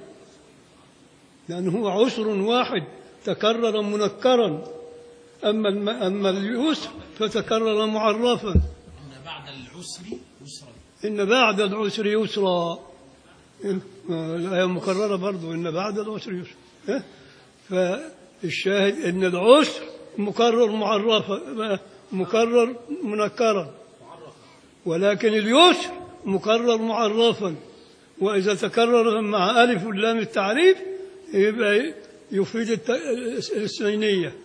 لأنه هو عسر واحد تكرر منكرا أما الم... أما اليسر فتكرر معرفا إن بعد العسر يسرا إن بعد العسر يسرا إن- آه، الآية مكررة برضو إن بعد العسر يسرا ها؟ فالشاهد إن العسر مكرر معرفا مكرر منكرا ولكن اليسر مكرر معرفا وإذا تكرر مع ألف ولام التعريف يبقى يفيد الت- الاثنينية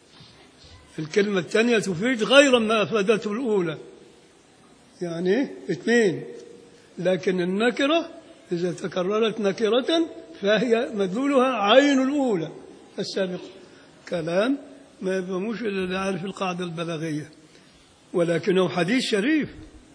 الكلمة الثانية تفيد غير ما أفادته الأولى يعني اثنين لكن النكرة إذا تكررت نكرة فهي مدلولها عين الأولى السابقة كلام ما يفهموش إلا اللي عارف القاعدة البلاغية ولكنه حديث شريف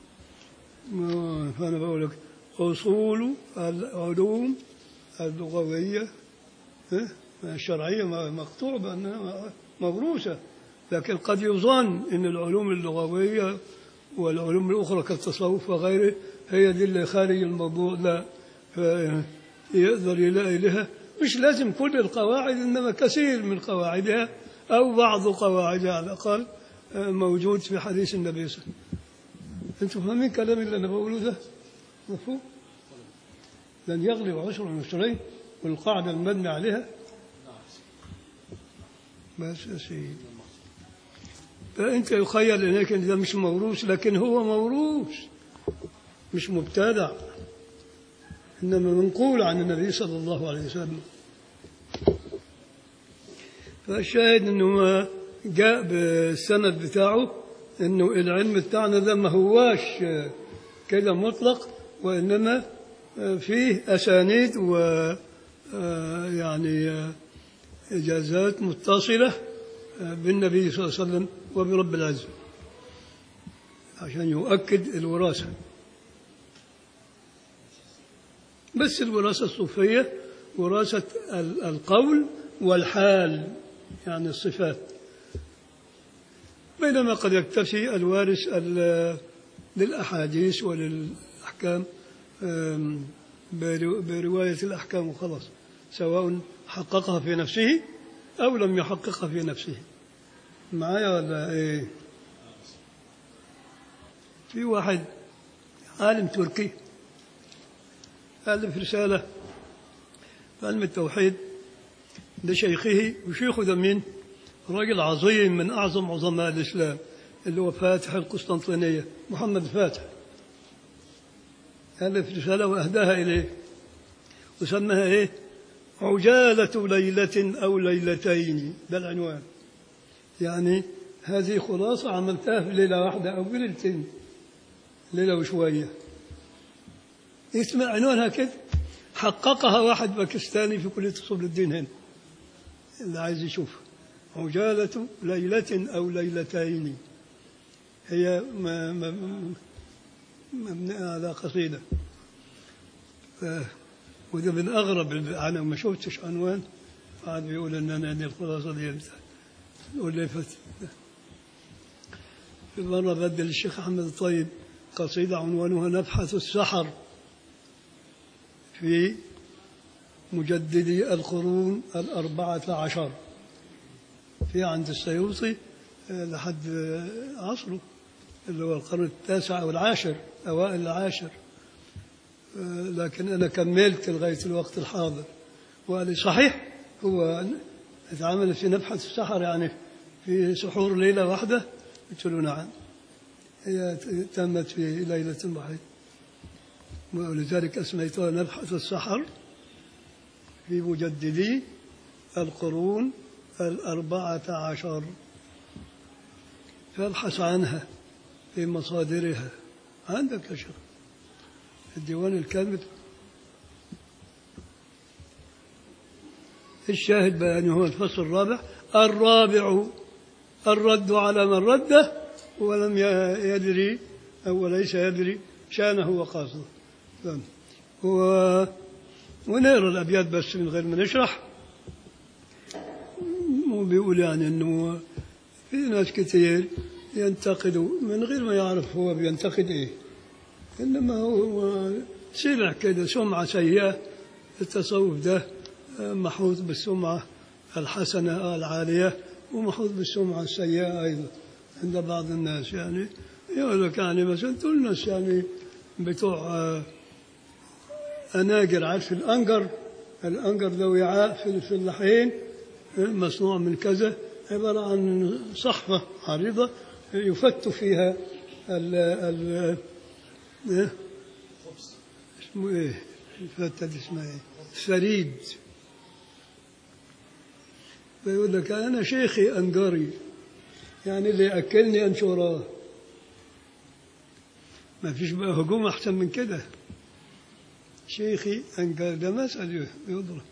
ما- فأنا بقول لك أصول العلوم اللغوية ها؟ الشرعية ما- مقطوع بأنها موروثة لكن قد يظن أن العلوم اللغوية والعلوم الأخرى كالتصوف وغيره هي دي اللي خارج الموضوع لا ف- يقدر يلاقي لها مش لازم كل القواعد إنما كثير من قواعدها أو بعض قواعدها على الأقل آه، موجود في حديث النبي صلى الله عليه وسلم أنتم فاهمين كلامي اللي أنا بقوله ده مفهوم لن يغلب عشر نشرين والقاعدة المبنى عليها بس يا سيدي فأنت يخيل إليك أن ده مش موروث لكن هو موروث مش مبتدع إنما منقول عن النبي صلى الله عليه وسلم فالشاهد أنه ما جاء بالسند بتاعه أنه العلم بتاعنا ده ما هواش كده مطلق وإنما فيه أسانيد و يعني إجازات متصلة بالنبي صلى الله عليه وسلم وبرب العزة عشان يؤكد الوراثة بس الوراثة الصوفية وراثة ال- القول والحال يعني الصفات بينما قد يكتفي الوارث ال- للأحاديث وللأحكام آم، برو- برواية الأحكام وخلاص سواء حققها في نفسه أو لم يحققها في نفسه معايا ولا إيه في واحد عالم تركي ألف رسالة في علم التوحيد لشيخه وشيخه ده مين؟ راجل عظيم من أعظم عظماء الإسلام اللي هو فاتح القسطنطينية محمد فاتح ألف رسالة وأهداها إليه وسماها إيه؟ عجالة ليلة أو ليلتين ده العنوان يعني هذه خلاصة عملتها في ليلة واحدة أو في ليلتين ليلة وشوية اسم عنوانها كده حققها واحد باكستاني في كلية أصول الدين هنا اللي عايز يشوفها عجالة ليلة أو ليلتين هي م- م- مبنية على قصيدة ف- وده من أغرب الب- أنا ما شفتش عنوان قاعد بيقول إن أنا عندي الخلاصة دي ولفت في مرة بدل الشيخ أحمد الطيب قصيدة عنوانها نبحث السحر في مجددي القرون الأربعة عشر في عند السيوطي آه، لحد آه، عصره اللي هو القرن التاسع أو العاشر أوائل العاشر آه، لكن أنا كملت لغاية الوقت الحاضر وقال لي صحيح هو اتعمل في نبحث السحر يعني في سحور ليلة واحدة قلت له نعم هي تمت في ليلة واحدة ولذلك أسميتها نبحث السحر في مجددي القرون الأربعة عشر فابحث عنها في مصادرها عندك يا شيخ الديوان الكامل الشاهد بأنه هو الفصل الرابع الرابع الرد على من رده ولم ي- يدري أو ليس يدري شانه وقاصده فهم. و... ونقرا الأبيات بس من غير ما نشرح وبيقول يعني أنه في ناس كثير ينتقدوا من غير ما يعرف هو بينتقد إيه إنما هو سمع كده سمعة سيئة التصوف ده محوط بالسمعة الحسنة العالية ومحوط بالسمعة السيئة أيضا عند بعض الناس يعني يقول لك يعني مثلا تقول الناس يعني بتوع آه، أناجر عارف الأنجر الأنجر ده وعاء في الفلاحين مصنوع من كذا عبارة عن صحفة عريضة يفت فيها ال ال إيه؟ اسمه ايه الفتة دي اسمها ايه فريد فيقول لك انا شيخي انجري يعني اللي ياكلني امشي وراه ما فيش بقى هجوم احسن من كده شيخي انجري ده مسألة يضرب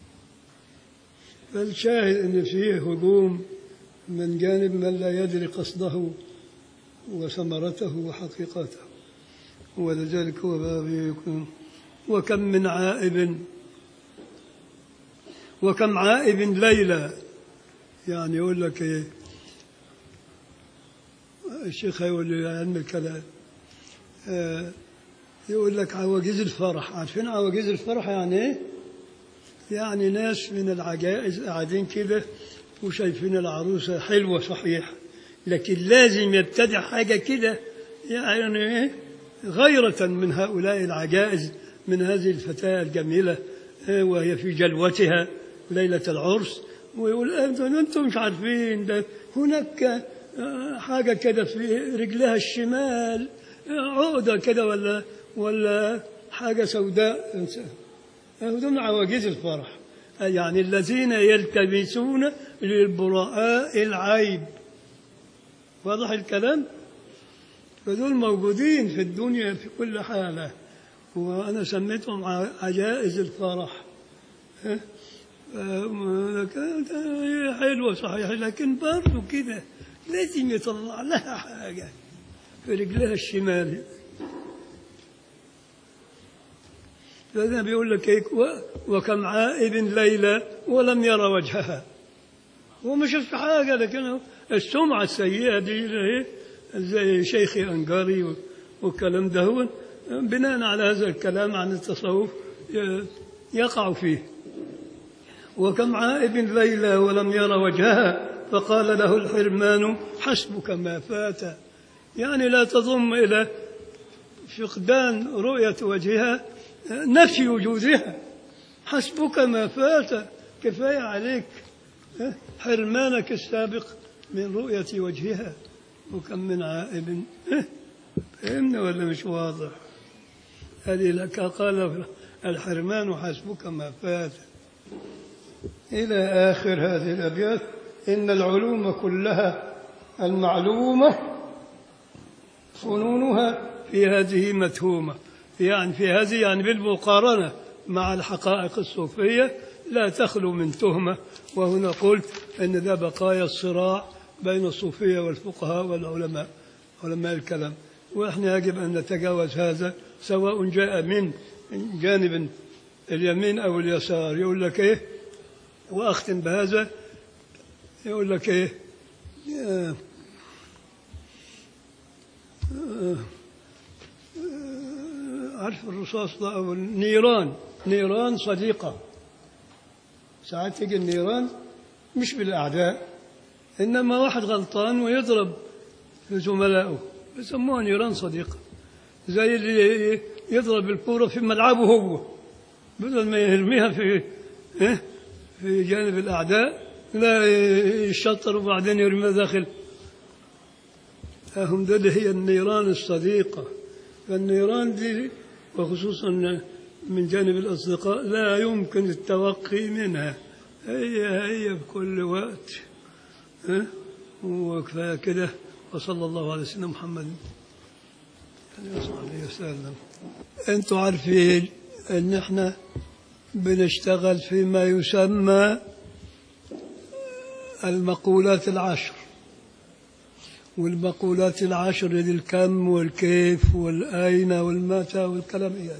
فالشاهد ان فيه هجوم من جانب من لا يدري قصده وثمرته وحقيقته ولذلك هو باب يكون وكم من عائب وكم عائب ليلى يعني يقول لك ايه الشيخ يقول لي علم الكلام آه يقول لك عواجيز الفرح عارفين عواجيز الفرح يعني ايه يعني ناس من العجائز قاعدين كده وشايفين العروسة حلوة صحيح لكن لازم يبتدع حاجة كده يعني ايه غيرة من هؤلاء العجائز من هذه الفتاة الجميلة آه، وهي في جلوتها ليلة العرس ويقول أنتم أنتم مش عارفين ده هناك آه، حاجة كده في رجلها الشمال آه، عقدة كده ولا ولا حاجة سوداء هذول عواجيز الفرح يعني الذين يلتمسون للبراء العيب واضح الكلام فدول موجودين في الدنيا في كل حالة وأنا سميتهم ع- عجائز الفرح ها؟ ف- كانت هي حلوة صحيح لكن برضه كده لازم يطلع لها حاجة في رجلها الشمال فهذا بيقول لك هيك و- وكم عائب ليلى ولم يرى وجهها هو ما شاف حاجة لكن السمعة السيئة دي اللي هي زي شيخي أنقاري و- والكلام ده هو بناء على هذا الكلام عن التصوف ي- يقع فيه وكم عائب ليلى ولم ير وجهها فقال له الحرمان حسبك ما فات يعني لا تضم إلى فقدان رؤية وجهها نفي وجودها حسبك ما فات كفاية عليك حرمانك السابق من رؤية وجهها وكم من عائب فهمنا ولا مش واضح هذه لك قال الحرمان حسبك ما فات إلى آخر هذه الأبيات إن العلوم كلها المعلومة فنونها في هذه متهومة يعني في هذه يعني بالمقارنة مع الحقائق الصوفية لا تخلو من تهمة وهنا قلت أن ذا بقايا الصراع بين الصوفية والفقهاء والعلماء علماء الكلام ونحن يجب أن نتجاوز هذا سواء جاء من جانب اليمين أو اليسار يقول لك إيه وأختم بهذا يقول لك إيه آه، آه، آه، عارف الرصاص ده أو النيران نيران صديقة ساعات تيجي النيران مش بالأعداء إنما واحد غلطان ويضرب في زملائه يسموها نيران صديقة زي اللي يضرب الكورة في ملعبه هو بدل ما يرميها في إيه؟ في جانب الأعداء لا يشطر وبعدين يرميها داخل هم ده اللي هي النيران الصديقة فالنيران دي وخصوصا من جانب الأصدقاء لا يمكن التوقي منها هي هي بكل وقت ها؟ وكفاية كده وصلى الله على سيدنا محمد عليه وصحبه وسلم انتوا عارفين ان احنا بنشتغل فيما يسمى المقولات العشر والمقولات العشر دي الكم والكيف والأين والمتى والكلام إياد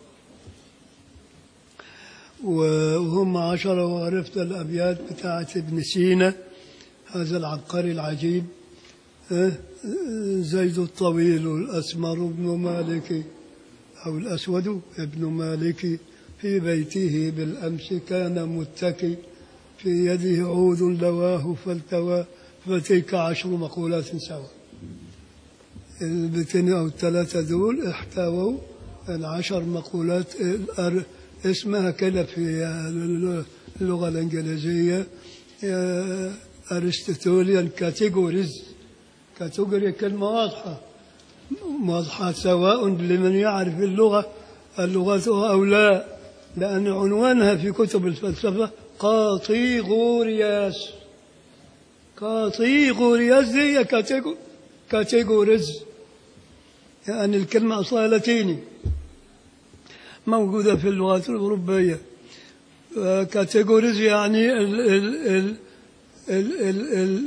وهم عشرة وعرفت الأبيات بتاعت ابن سينا هذا العبقري العجيب أه؟ زيد الطويل الأسمر ابن مالك أو الأسود ابن مالك في بيته بالأمس كان متكي في يده عود لواه فالتوى فتلك عشر مقولات سوا البيتين أو الثلاثة دول احتووا العشر مقولات الأر- اسمها كده في اللغة الإنجليزية أرسطوطوليان كاتيجوريز كاتيجوري كلمة واضحة واضحة سواء لمن يعرف اللغة اللغات أو لا لأن عنوانها في كتب الفلسفة قاطيغورياس قاطيغورياس دي هي كاتيجو كاتيجوريز يعني الكلمة أصلها لاتيني موجودة في اللغات الأوروبية كاتيجوريز يعني ال ال ال ال ال ال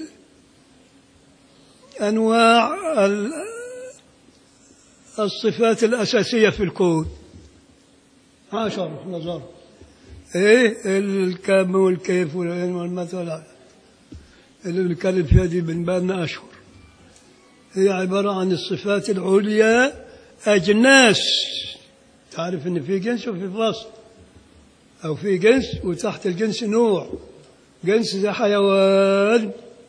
أنواع ال الصفات الأساسية في الكون عشر نظر إيه الكم والكيف والعلم والمثل اللي بنتكلم فيها دي من بالنا أشهر هي عبارة عن الصفات العليا أجناس تعرف إن في جنس وفي فصل أو في جنس وتحت الجنس نوع جنس زي حيوان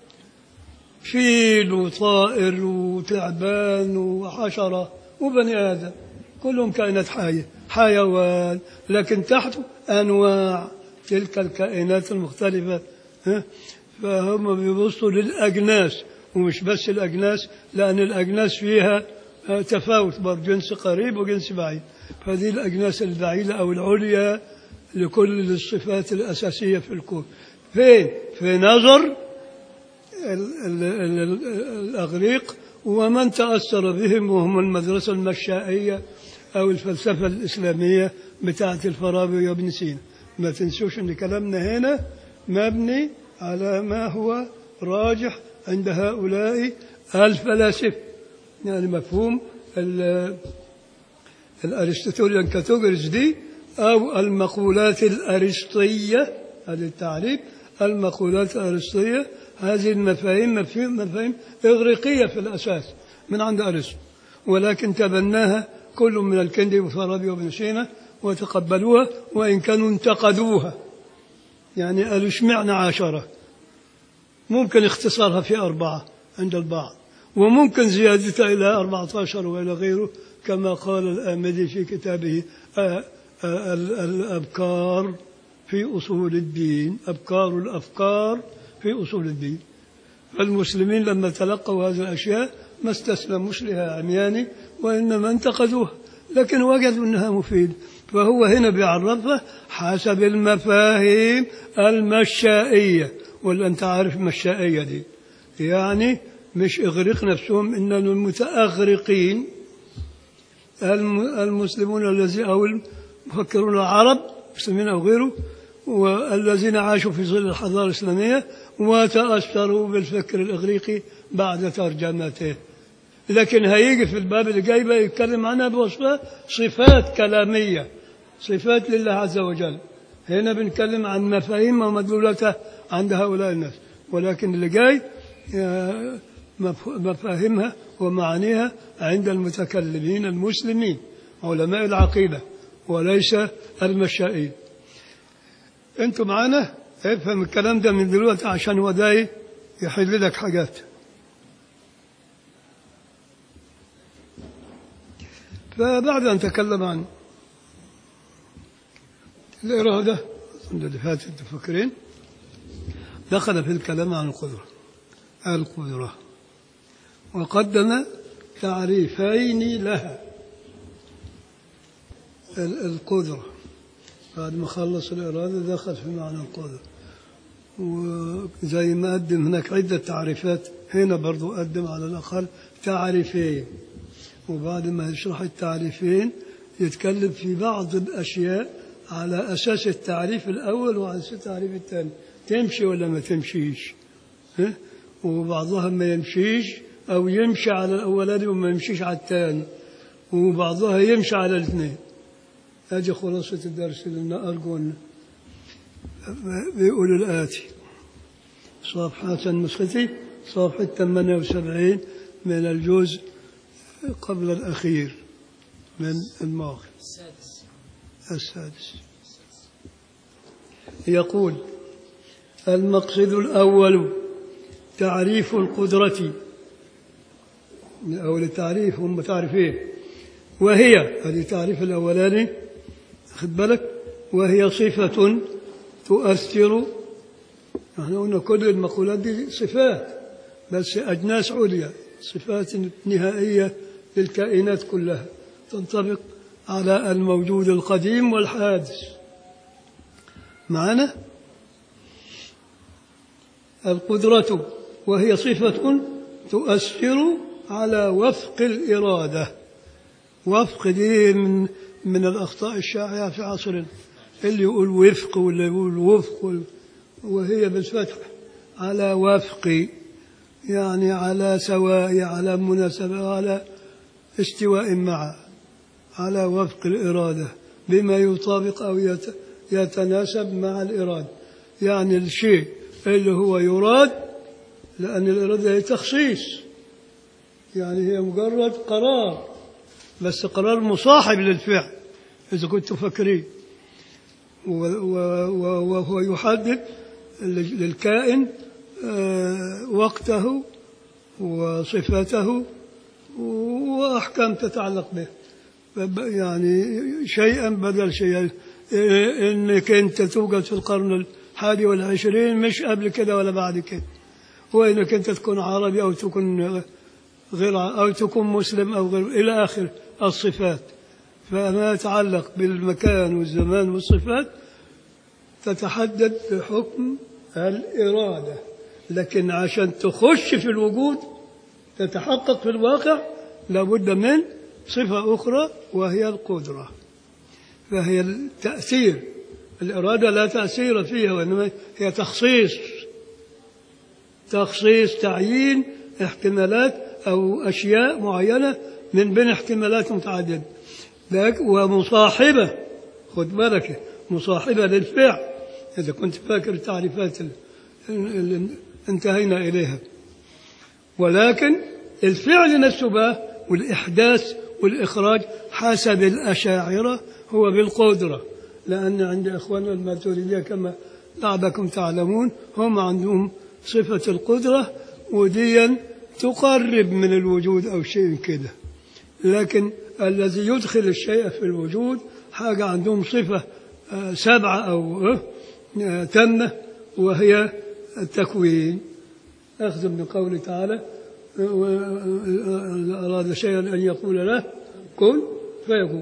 فيل وطائر وتعبان وحشرة وبني آدم كلهم كائنات حية حيوان لكن تحته أنواع تلك الكائنات المختلفة ها؟ فهم بيبصوا للأجناس ومش بس الأجناس لأن الأجناس فيها آه، تفاوت برضه جنس قريب وجنس بعيد فهذه الأجناس البعيدة أو العليا لكل الصفات الأساسية في الكون فين؟ في نظر ال- ال- ال- ال- الأغريق ومن تأثر بهم وهم المدرسة المشائية أو الفلسفة الإسلامية بتاعة الفارابي وابن سينا ما تنسوش أن كلامنا هنا مبني على ما هو راجح عند هؤلاء الفلاسفة يعني مفهوم ال- الأرسطوطوليان كاتيجوريز دي أو المقولات الأرسطية هذا التعريف المقولات الأرسطية هذه المفاهيم مفاهيم, مفاهيم إغريقية في الأساس من عند أرسطو ولكن تبناها كل من الكندي وفارابي وابن سينا وتقبلوها وإن كانوا انتقدوها يعني قالوا اشمعنى عشرة ممكن اختصارها في أربعة عند البعض وممكن زيادتها إلى أربعة عشر وإلى غيره كما قال الآمدي في كتابه آه، آه، ال- الأبكار في أصول الدين أبكار الأفكار في أصول الدين فالمسلمين لما تلقوا هذه الأشياء ما استسلموش لها عمياني وإنما انتقدوها لكن وجدوا أنها مفيدة فهو هنا بيعرفها حسب المفاهيم المشائية ولا أنت عارف المشائية دي يعني مش إغريق نفسهم إنما المتأغرقين الم- المسلمون الذين أو المفكرون العرب مسلمين أو غيره والذين عاشوا في ظل الحضارة الإسلامية وتأثروا بالفكر الإغريقي بعد ترجمته لكن هيجي في الباب اللي جاي بقى يتكلم عنها بوصفها صفات كلامية صفات لله عز وجل هنا بنتكلم عن مفاهيم ومدلولاتها عند هؤلاء الناس ولكن اللي جاي آه، مف- مفاهيمها ومعانيها عند المتكلمين المسلمين علماء العقيدة وليس المشائين انتوا معانا افهم الكلام ده من دلوقتي عشان هو ده إيه؟ يحل لك حاجات فبعد أن تكلم عن الإرادة أظن اللي فاتت تفكرين دخل في الكلام عن القدرة القدرة وقدم تعريفين لها ال- القدرة بعد ما خلص الإرادة دخل في معنى القدرة وزي ما قدم هناك عدة تعريفات هنا برضو قدم على الأقل تعريفين وبعد ما يشرح التعريفين يتكلم في بعض الأشياء على أساس التعريف الأول وعلى أساس التعريف الثاني تمشي ولا ما تمشيش ها؟ وبعضها ما يمشيش أو يمشي على الأولاني وما يمشيش على الثاني وبعضها يمشي على الاثنين هذه خلاصة الدرس اللي أرجو أن بيقول الآتي صفحة نسختي صفحة 78 من الجزء قبل الأخير من الماضي السادس السادس يقول المقصد الأول تعريف القدرة من أول التعريف هم تعريفين وهي هذه تعريف الأولاني خد بالك وهي صفة تؤثر احنا قلنا كل المقولات دي صفات بس أجناس عليا صفات نهائية للكائنات كلها تنطبق على الموجود القديم والحادث معنا القدرة وهي صفة تؤثر على وفق الإرادة وفق دي من من الأخطاء الشائعة في عصرنا اللي يقول وفق واللي يقول وفق وال- وهي بالفتح على وفق يعني على سواء على مناسبة على استواء مع على وفق الإرادة بما يطابق أو يت- يتناسب مع الإرادة يعني الشيء اللي هو يراد لأن الإرادة هي تخصيص يعني هي مجرد قرار بس قرار مصاحب للفعل إذا كنتوا فاكرين و- و- و- وهو يحدد لل- للكائن آه، وقته وصفته وأحكام تتعلق به فب- يعني شيئا بدل شيء إيه، انك انت توجد في القرن الحادي والعشرين مش قبل كده ولا بعد كده وانك انت تكون عربي او تكون غير ع- او تكون مسلم او غير الى اخر الصفات فما يتعلق بالمكان والزمان والصفات تتحدد بحكم الإرادة لكن عشان تخش في الوجود تتحقق في الواقع لابد من صفة أخرى وهي القدرة فهي التأثير الإرادة لا تأثير فيها وإنما هي تخصيص تخصيص تعيين احتمالات أو أشياء معينة من بين احتمالات متعددة لك- ومصاحبة خد بالك مصاحبة للفعل إذا كنت فاكر التعريفات ال- اللي انتهينا إليها ولكن الفعل نفسه بقى والإحداث والإخراج حسب الأشاعرة هو بالقدرة لأن عند إخواننا الماتريدية كما لعلكم تعلمون هم عندهم صفة القدرة وديا تقرب من الوجود أو شيء كده لكن الذي يدخل الشيء في الوجود حاجة عندهم صفة آه، سبعة أو آه، آه، تامة وهي التكوين أخذ من قوله تعالى آه، آه، أراد شيئا أن يقول له كن فيكون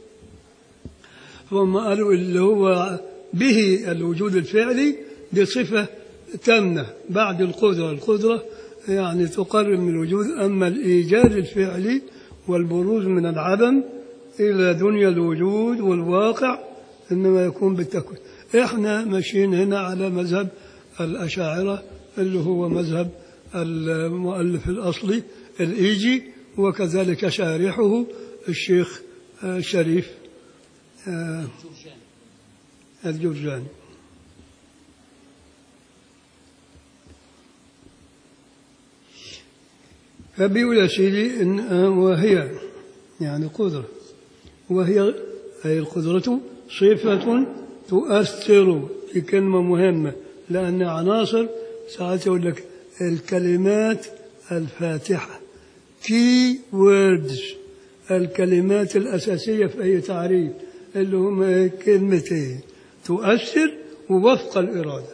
هم قالوا اللي هو به الوجود الفعلي دي صفة تامة بعد القدرة القدرة يعني تقرب من الوجود أما الإيجاد الفعلي والبروز من العدم إلى دنيا الوجود والواقع إنما يكون بالتكوين إحنا ماشيين هنا على مذهب الأشاعرة اللي هو مذهب المؤلف الأصلي الإيجي وكذلك شارحه الشيخ آه، شريف آه، جورجاني الجرجاني فبيقول يا سيدي إن آه، وهي يعني قدرة وهي أي القدرة صفة تؤثر في كلمة مهمة لأن عناصر ساعات يقول لك الكلمات الفاتحة key words الكلمات الأساسية في أي تعريف اللي هم كلمتين تؤثر ووفق الإرادة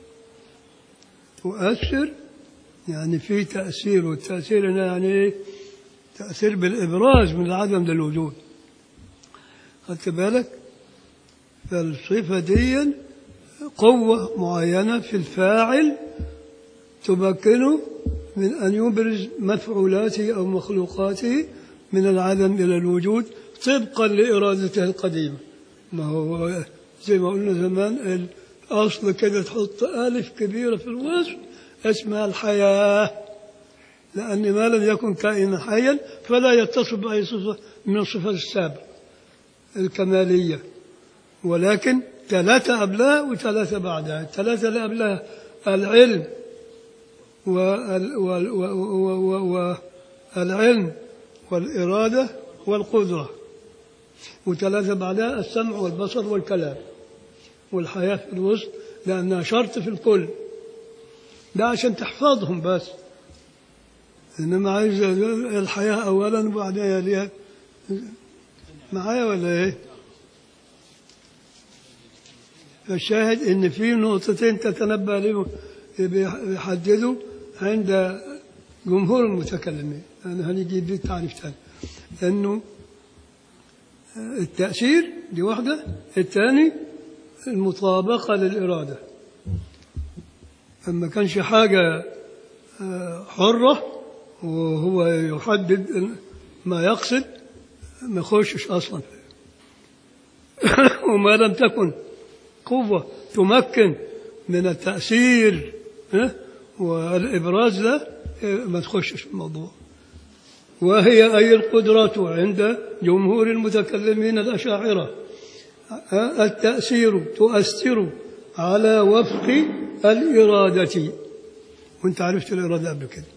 تؤثر يعني في تأثير والتأثير هنا يعني إيه؟ تأثير بالإبراز من العدم للوجود خدت بالك فالصفة دي قوة معينة في الفاعل تمكنه من أن يبرز مفعولاته أو مخلوقاته من العدم إلى الوجود طبقا لإرادته القديمة ما هو زي ما قلنا زمان الأصل كده تحط ألف كبيرة في الوصف اسمها الحياة لأن ما لم يكن كائنا حيا فلا يتصف بأي صفة من الصفات السابقة الكمالية ولكن ثلاثة قبلها وثلاثة بعدها الثلاثة اللي قبلها العلم وال وال و- و- و- والعلم والإرادة والقدرة وثلاثة بعدها السمع والبصر والكلام والحياة في الوسط لأنها شرط في الكل ده عشان تحفظهم بس إنما عايز الحياة أولا وبعدين يليها معايا ولا إيه؟ فالشاهد إن في نقطتين تتنبأ لهم بيحددوا عند جمهور المتكلمين أنا هنجي دي تعريف ثاني لأنه التأثير دي واحدة الثاني المطابقة للإرادة أما كانش حاجة آه، حرة وهو يحدد ما يقصد ما يخشش أصلا وما لم تكن قوة تمكن من التأثير ها؟ والإبراز ده آه، ما تخشش في الموضوع وهي أي القدرة عند جمهور المتكلمين الأشاعرة آه، التأثير تؤثر على وفق الإرادة وانت عرفت الإرادة قبل كده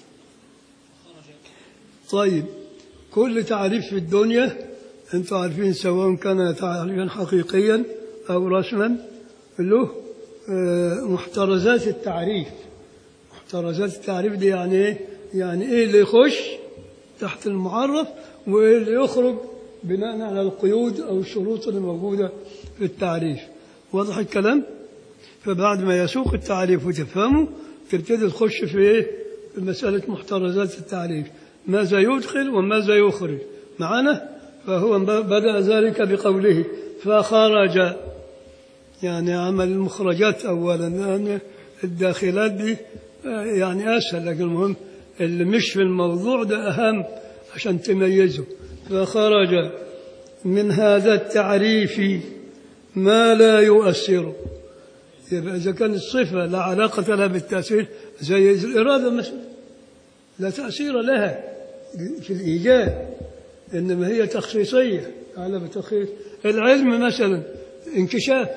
طيب كل تعريف في الدنيا انتم عارفين سواء كان تعريفا حقيقيا أو رسما له آه، محترزات التعريف محترزات التعريف دي يعني ايه؟ يعني ايه اللي يخش تحت المعرف وايه اللي يخرج بناء على القيود او الشروط اللي موجوده في التعريف واضح الكلام فبعد ما يسوق التعريف وتفهمه تبتدي تخش في ايه في مساله محترزات التعريف ماذا يدخل وماذا يخرج معنا فهو بدا ذلك بقوله فخرج يعني عمل المخرجات اولا لان الداخلات دي آه، يعني اسهل لكن المهم اللي مش في الموضوع ده اهم عشان تميزه فخرج من هذا التعريف ما لا يؤثر يبقى اذا كانت الصفه لا علاقه لها بالتاثير زي الاراده مثلا لا تاثير لها في الايجاد انما هي تخصيصيه على بتخصيص العلم مثلا انكشاف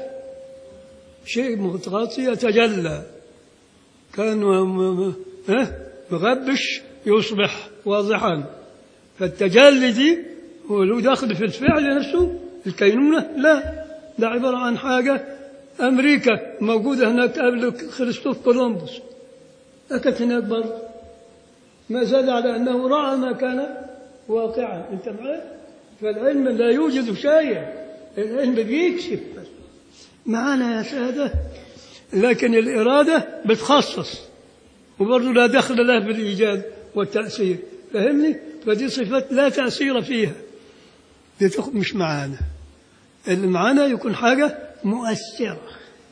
شيء متغطي يتجلى كان م- م- ها مغبش يصبح واضحا فالتجلي دي هو له دخل في الفعل نفسه الكينونة لا ده عبارة عن حاجة أمريكا موجودة هناك قبل كريستوف كولومبوس أكت هناك برضه ما زال على أنه رأى ما كان واقعا أنت معي فالعلم لا يوجد شيء العلم بيكشف بس معانا يا سادة لكن الإرادة بتخصص وبرضه لا دخل له بالإيجاد والتأثير فهمني فدي صفات لا تأثير فيها دي تخ- مش معانا اللي معانا يكون حاجة مؤثرة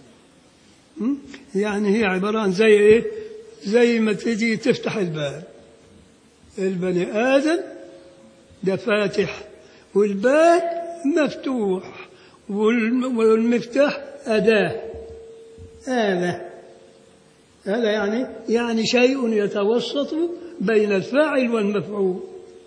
م? يعني هي عبارة عن زي إيه زي ما تيجي تفتح الباب البني آدم ده فاتح والباب مفتوح والم- والمفتاح أداة آلة هذا يعني يعني شيء يتوسط بين الفاعل والمفعول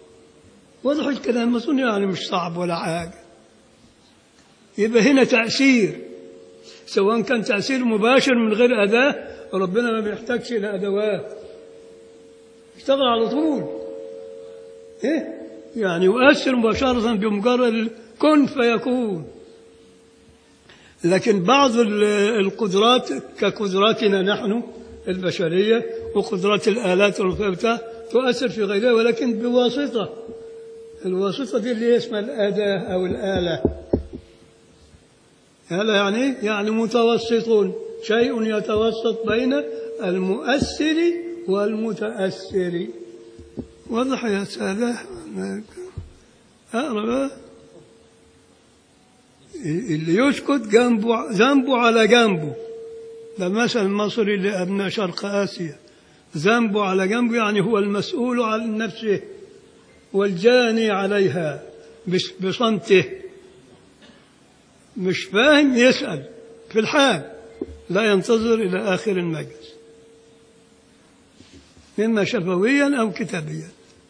واضح الكلام أظن يعني مش صعب ولا حاجة يبقى هنا تأثير سواء كان تأثير مباشر من غير أداة ربنا ما بيحتاجش إلى أدوات اشتغل على طول إيه؟ يعني يؤثر مباشرة بمجرد كن فيكون لكن بعض ال- القدرات كقدراتنا نحن البشرية وقدرات الآلات والبتاع تؤثر في غيرها ولكن بواسطة الواسطة دي اللي هي اسمها الأداة أو الآلة هذا يعني يعني متوسط شيء يتوسط بين المؤثر والمتأثر واضح يا سادة أقرأ بقى. اللي يسكت جنبه ذنبه على جنبه ده مثل مصري لأبناء شرق آسيا ذنبه على جنبه يعني هو المسؤول عن نفسه والجاني عليها بس- بصمته مش فاهم يسأل في الحال لا ينتظر إلى آخر المجلس إما شفويا أو كتابيا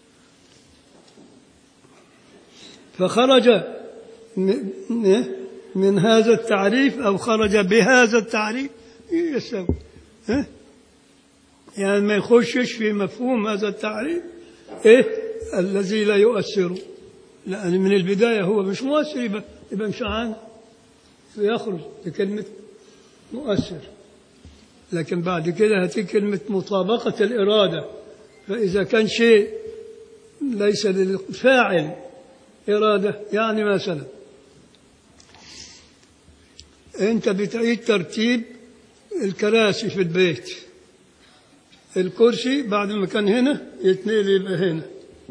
فخرج م- م- من هذا التعريف أو خرج بهذا التعريف يسوي ها؟ يعني ما يخشش في مفهوم هذا التعريف إيه الذي لا يؤثر لأن من البداية هو مش مؤثر يبقى, يبقى مش عام يخرج بكلمة مؤثر لكن بعد كده هتيجي كلمة مطابقة الإرادة فإذا كان شيء ليس للفاعل إرادة يعني مثلا أنت بتعيد ترتيب الكراسي في البيت الكرسي بعد ما كان هنا يتنقل يبقى هنا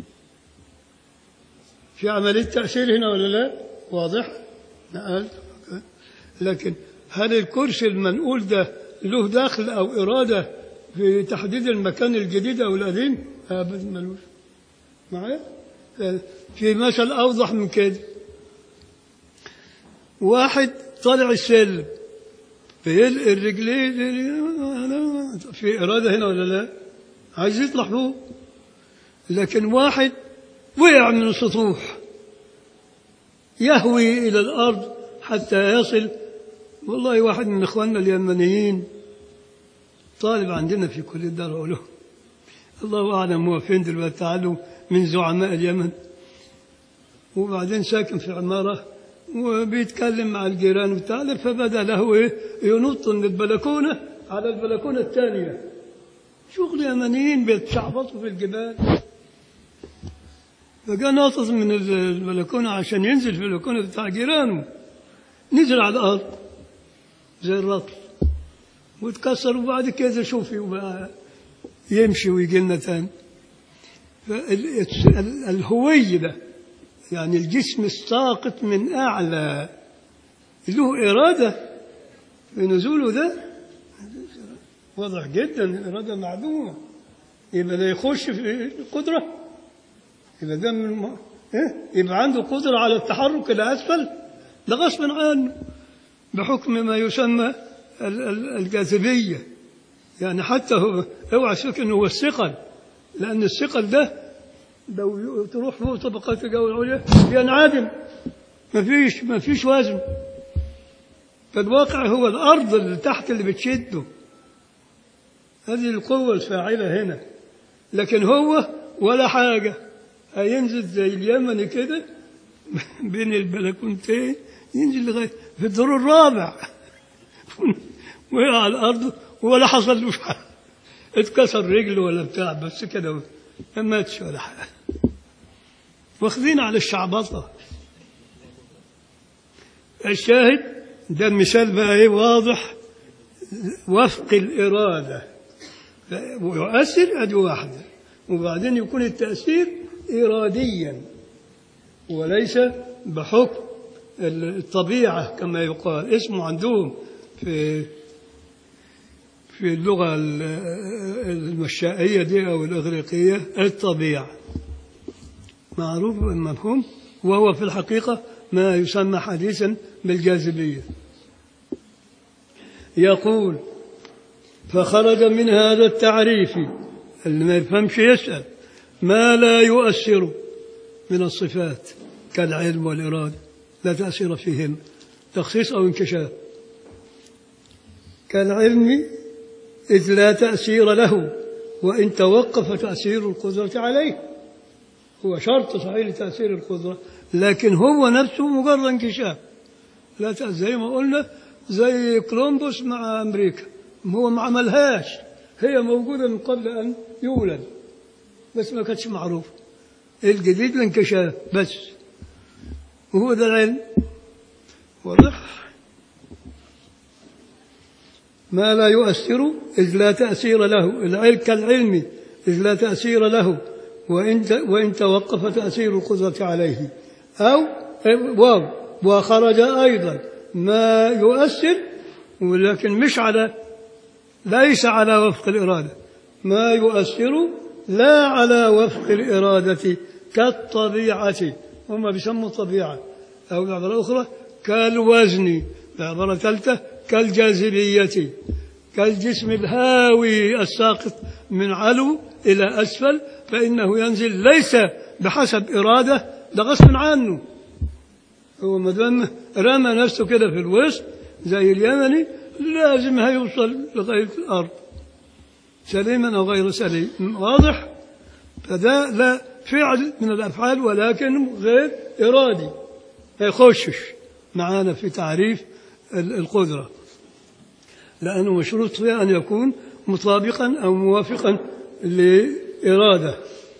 في عملية تأثير هنا ولا لا واضح نقلت لكن هل الكرسي المنقول ده له دخل أو إرادة في تحديد المكان الجديد أو القديم أبدا ملوش معايا في مثل أوضح من كده واحد طالع السلم بيلقي الرجلين في إرادة هنا ولا لا عايز يطلع فوق لكن واحد وقع من السطوح يهوي إلى الأرض حتى يصل والله واحد من إخواننا اليمنيين طالب عندنا في كلية دار علوم الله أعلم هو فين دلوقتي تعالوا من زعماء اليمن وبعدين ساكن في عمارة وبيتكلم مع الجيران وبتاع فبدا له إيه ينط من البلكونة على البلكونة الثانية شغل يمنيين بيتشعبطوا في الجبال فجاء ناطط من البلكونة عشان ينزل في البلكونة بتاع جيرانه نزل على الأرض زي الرطل واتكسر وبعد كده شوفي وبقى يمشي ويجي لنا تاني الهوي ده يعني الجسم الساقط من أعلى له إرادة في نزوله ده واضح جدا الإرادة معدومة يبقى ده يخش في القدرة يبقى ده من الم... إيه؟ يبقى عنده قدرة على التحرك إلى أسفل ده غصب عنه بحكم ما يسمى الجاذبية يعني حتى هو اوعى تفكر انه هو الثقل لأن الثقل ده لو تروح فوق طبقات الجو العليا ينعدم ما فيش ما فيش وزن فالواقع هو الأرض اللي تحت اللي بتشده هذه القوة الفاعلة هنا لكن هو ولا حاجة هينزل زي اليمني كده بين البلكونتين ينزل لغاية في الدور الرابع وقع على الأرض ولا حصل له حاجة اتكسر رجله ولا بتاع بس كده ما ماتش ولا حاجة واخذين على الشعبطة الشاهد ده مثال بقى ايه واضح وفق الإرادة ويؤثر أدي واحدة وبعدين يكون التأثير إراديا وليس بحكم الطبيعة كما يقال اسمه عندهم في في اللغة المشائية دي أو الإغريقية الطبيعة معروف المفهوم وهو في الحقيقة ما يسمى حديثا بالجاذبية يقول فخرج من هذا التعريف اللي ما يفهمش يسأل ما لا يؤثر من الصفات كالعلم والإرادة لا تأثير فيهم تخصيص أو انكشاف كالعلم إذ لا تأثير له وإن توقف تأثير القدرة عليه هو شرط صحيح لتأثير القدرة لكن هو نفسه مجرد انكشاف لا تأثير زي ما قلنا زي كولومبوس مع أمريكا هو ما عملهاش هي موجودة من قبل أن يولد بس ما كانتش معروفة الجديد الانكشاف بس وهو ده العلم واضح ما لا يؤثر إذ لا تأثير له العلم كالعلم إذ لا تأثير له وإن وإن توقف تأثير القدرة عليه أو واو وخرج أيضا ما يؤثر ولكن مش على ليس على وفق الإرادة ما يؤثر لا على وفق الإرادة كالطبيعة هم بيسموا الطبيعة أو بعبارة أخرى كالوزن بعبارة ثالثة كالجاذبية كالجسم الهاوي الساقط من علو إلى أسفل فإنه ينزل ليس بحسب إرادة ده غصب عنه هو ما دام رمى نفسه كده في الوسط زي اليمني لازم هيوصل لغاية الأرض سليما أو غير سليم واضح فده لا فعل من الأفعال ولكن غير إرادي ما يخشش معانا في تعريف القدرة لأنه مشروط فيها أن يكون مطابقا أو موافقا لإرادة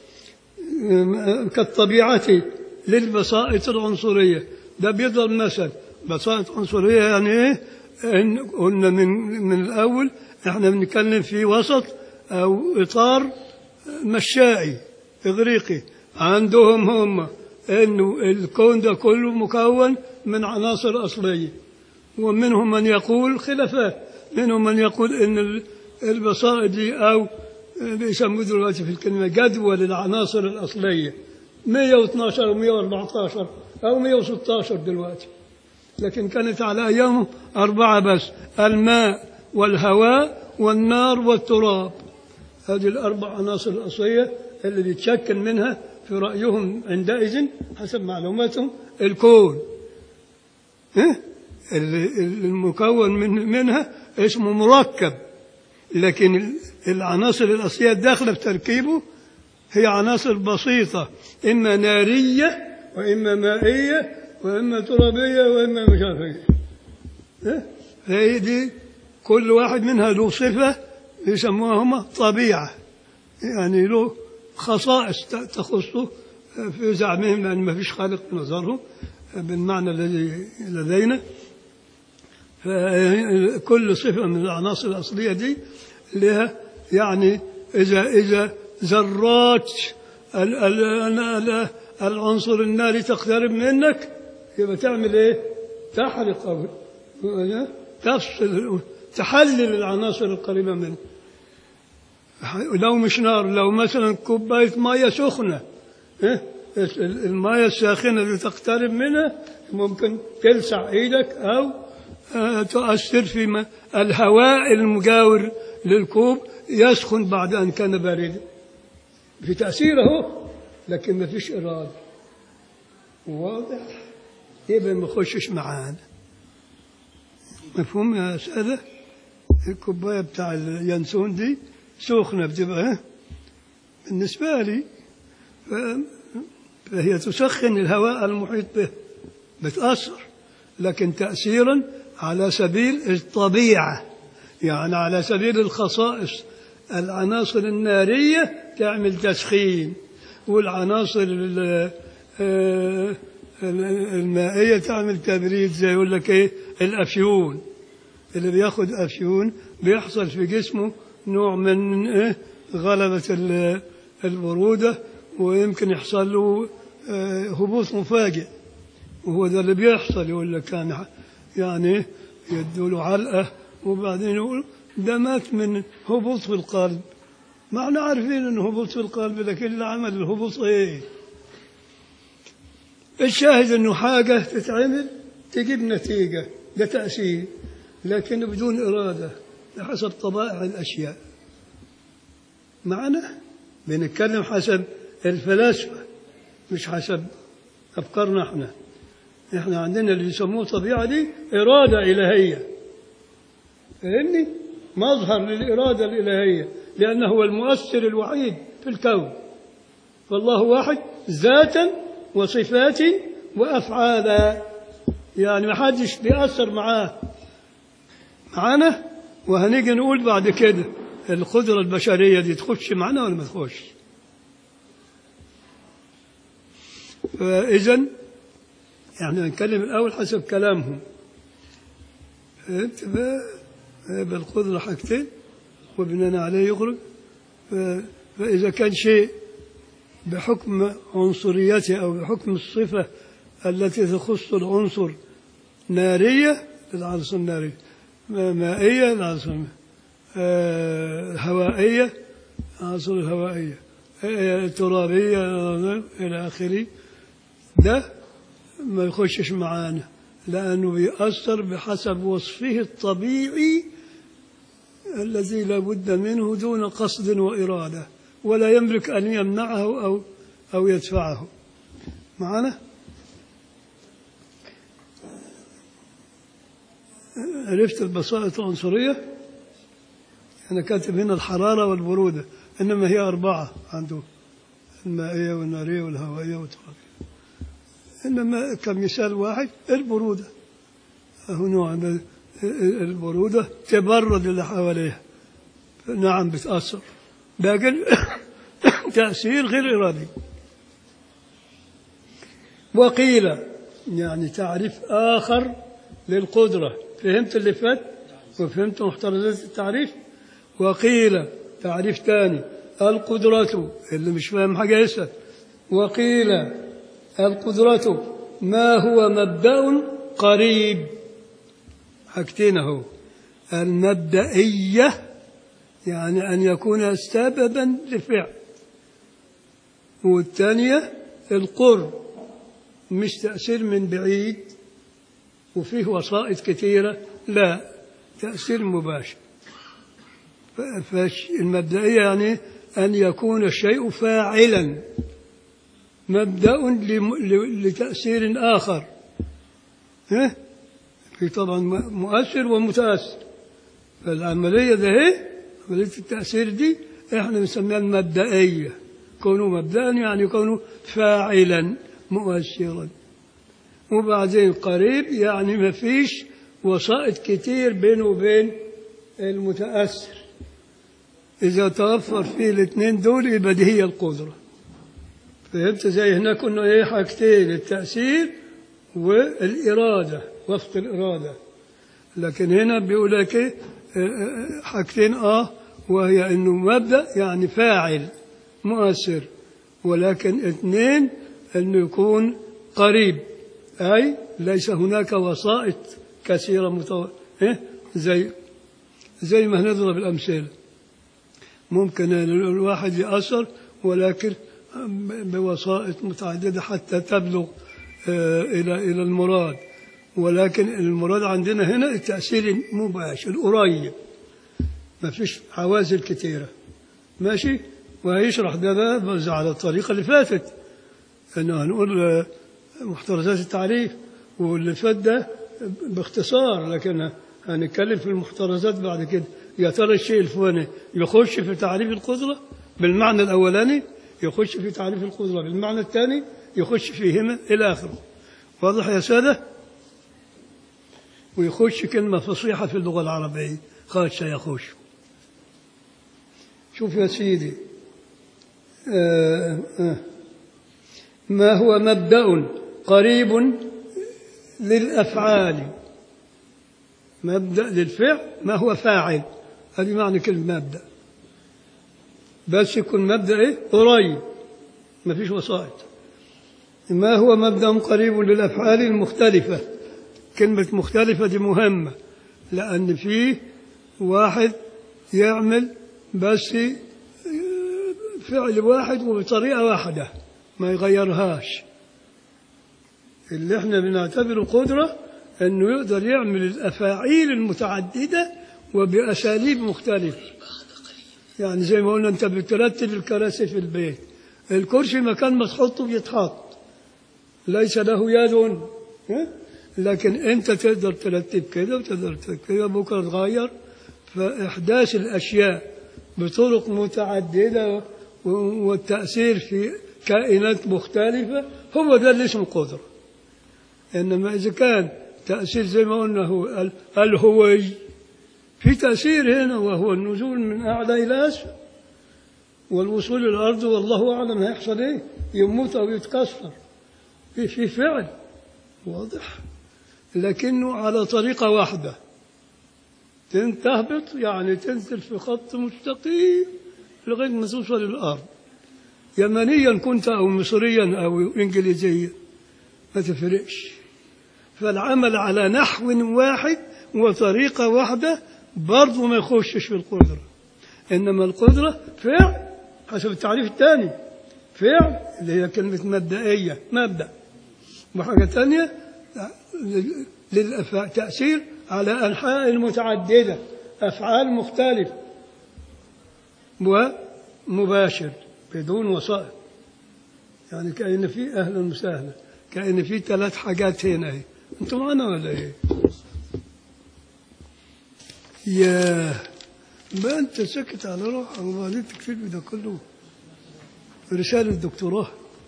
كالطبيعة للبسائط العنصرية ده بيضرب مثل بسائط عنصرية يعني إيه؟ إن قلنا من من الأول إحنا بنتكلم في وسط أو إطار مشائي إغريقي عندهم هم إنه الكون ده كله مكون من عناصر أصلية ومنهم من يقول خلافات منهم من يقول إن البسائط دي أو بيسموه دلوقتي في الكلمة جدول العناصر الأصلية 112 أو 114 أو 116 دلوقتي لكن كانت على أيامه أربعة بس الماء والهواء والنار والتراب هذه الأربع عناصر الأصلية اللي بيتشكل منها في رأيهم عندئذ حسب معلوماتهم الكون ها؟ المكون من منها اسمه مركب لكن العناصر الأصلية الداخلة في تركيبه هي عناصر بسيطة إما نارية وإما مائية وإما ترابية وإما مش عارف إيه فهي دي كل واحد منها له صفة يسموها هم طبيعة يعني له خصائص تخصه في زعمهم لأن ما فيش خالق بنظرهم بالمعنى الذي لدينا فكل صفة من العناصر الأصلية دي لها يعني إذا إذا ذرات ال ال ال العنصر الناري تقترب منك يبقى تعمل إيه؟ تحرق أو تفصل تحلل العناصر القريبة منه لو مش نار لو مثلا كوباية مية سخنة إيه؟ المية الساخنة اللي تقترب منها ممكن تلسع ايدك او تؤثر في الهواء المجاور للكوب يسخن بعد ان كان باردا في تأثيره لكن ما فيش إرادة واضح يبقى ما يخشش معانا مفهوم يا سادة الكوباية بتاع اليانسون دي سخنة بتبقى بالنسبة لي فهي تسخن الهواء المحيط به بتأثر لكن تأثيرا على سبيل الطبيعة يعني على سبيل الخصائص العناصر النارية تعمل تسخين والعناصر المائية تعمل تبريد زي يقول لك ايه الأفيون اللي بياخد أفيون بيحصل في جسمه نوع من إيه غلبة البرودة ويمكن يحصل له هبوط مفاجئ وهو ده اللي بيحصل يقول لك كان يعني يدوا له علقة وبعدين يقول ده مات من هبوط في القلب ما احنا عارفين انه هبوط في القلب لكن اللي عمل الهبوط ايه الشاهد انه حاجة تتعمل تجيب نتيجة ده تأثير لكن بدون إرادة بحسب طبائع الأشياء معنا بنتكلم حسب الفلاسفة مش حسب أفكارنا احنا احنا عندنا اللي يسموه طبيعة دي إرادة إلهية فاهمني؟ مظهر للإرادة الإلهية لأنه هو المؤثر الوحيد في الكون فالله واحد ذاتا وصفات وأفعالا يعني ما حدش بيأثر معاه معانا وهنيجي نقول بعد كده القدرة البشرية دي تخش معانا ولا ما تخش فإذا يعني هنتكلم الأول حسب كلامهم فهمت بقى بالقدرة حاجتين وبناء عليه يخرج ف- فإذا كان شيء بحكم عنصريته أو بحكم الصفة التي تخص العنصر نارية العنصر الناري ما- مائية العنصر آه، هوائية العنصر الهوائية آه، ترابية إلى آخره ده ما يخشش معانا لأنه بيأثر بحسب وصفه الطبيعي الذي لا بد منه دون قصد وإرادة ولا يملك أن يمنعه أو أو يدفعه معنا عرفت البسائط العنصرية أنا كاتب هنا الحرارة والبرودة إنما هي أربعة عنده المائية والنارية والهوائية والترابية إنما كمثال واحد البرودة أهو نوع من البرودة تبرد اللي حواليها نعم بتأثر لكن تأثير غير إرادي وقيل يعني تعريف آخر للقدرة فهمت اللي فات وفهمت محترزات التعريف وقيل تعريف ثاني القدرة اللي مش فاهم حاجة يسأل وقيل القدرة ما هو مبدأ قريب حاجتين اهو المبدئية يعني أن يكون سببا لفعل والثانية القرب مش تأثير من بعيد وفيه وسائط كثيرة لا تأثير مباشر فالمبدئية يعني أن يكون الشيء فاعلا مبدأ لم- ل- لتأثير آخر ها؟ في طبعا م- مؤثر ومتأثر فالعملية ده هي عملية التأثير دي احنا بنسميها المبدئية كونه مبدأ يعني كونه فاعلا مؤثرا وبعدين قريب يعني ما فيش وسائط كتير بينه وبين المتأثر إذا توفر فيه الاثنين دول يبقى دي هي القدرة فهمت زي هنا كنا ايه حاجتين التأثير والإرادة وفق الإرادة لكن هنا بيقول لك ايه آه، آه، حاجتين اه وهي انه مبدأ يعني فاعل مؤثر ولكن اثنين انه يكون قريب اي ليس هناك وسائط كثيرة متو... إيه؟ زي زي ما هنضرب الأمثلة ممكن أن الواحد يأثر ولكن بوسائط متعددة حتى تبلغ آه، إلى إلى المراد ولكن المراد عندنا هنا التأثير المباشر القريب ما فيش عوازل كثيرة ماشي وهيشرح ده بقى بس على الطريقة اللي فاتت انه هنقول آه، محترزات التعريف واللي فات ده باختصار لكن هنتكلم في المحترزات بعد كده يا ترى الشيء الفلاني يخش في تعريف القدرة بالمعنى الأولاني يخش في تعريف القدرة بالمعنى الثاني يخش فيهما إلى آخره واضح يا سادة ويخش كلمة فصيحة في اللغة العربية قد سيخش شوف يا سيدي آه آه ما هو مبدأ قريب للأفعال مبدأ للفعل ما هو فاعل هذه معنى كلمة مبدأ بس يكون مبدأ إيه؟ قريب ما فيش وسائط ما هو مبدأ قريب للأفعال المختلفة كلمة مختلفة دي مهمة لأن فيه واحد يعمل بس فعل واحد وبطريقة واحدة ما يغيرهاش اللي احنا بنعتبره قدرة انه يقدر يعمل الافاعيل المتعددة وبأساليب مختلفة يعني زي ما قلنا انت بترتب الكراسي في البيت الكرسي مكان ما تحطه بيتحط ليس له يد ها؟ لكن انت تقدر ترتب كده وتقدر ترتب كده بكره تغير فاحداث الاشياء بطرق متعدده و- والتاثير في كائنات مختلفه هو ده اللي اسمه قدره انما اذا كان تاثير زي ما قلنا هو ال- الهوي في تاثير هنا وهو النزول من اعلى الى اسفل والوصول الى الارض والله اعلم هيحصل ايه يموت او يتكسر في في فعل واضح لكنه على طريقة واحدة تن- تهبط يعني تنزل في خط مستقيم لغاية ما توصل للأرض يمنيا كنت أو مصريا أو إنجليزيا ما تفرقش فالعمل على نحو واحد وطريقة واحدة برضه ما يخشش في القدرة إنما القدرة فعل حسب التعريف الثاني فعل اللي هي كلمة مبدئية مبدأ وحاجة ثانية للتأثير على أنحاء متعددة أفعال مختلفة ومباشر بدون وسائط يعني كأن في أهلا وسهلا كأن في ثلاث حاجات هنا اهي أنتم معنا ولا إيه؟ يا ما أنت سكت على روحك وبعدين تكتب ده كله رسالة دكتوراه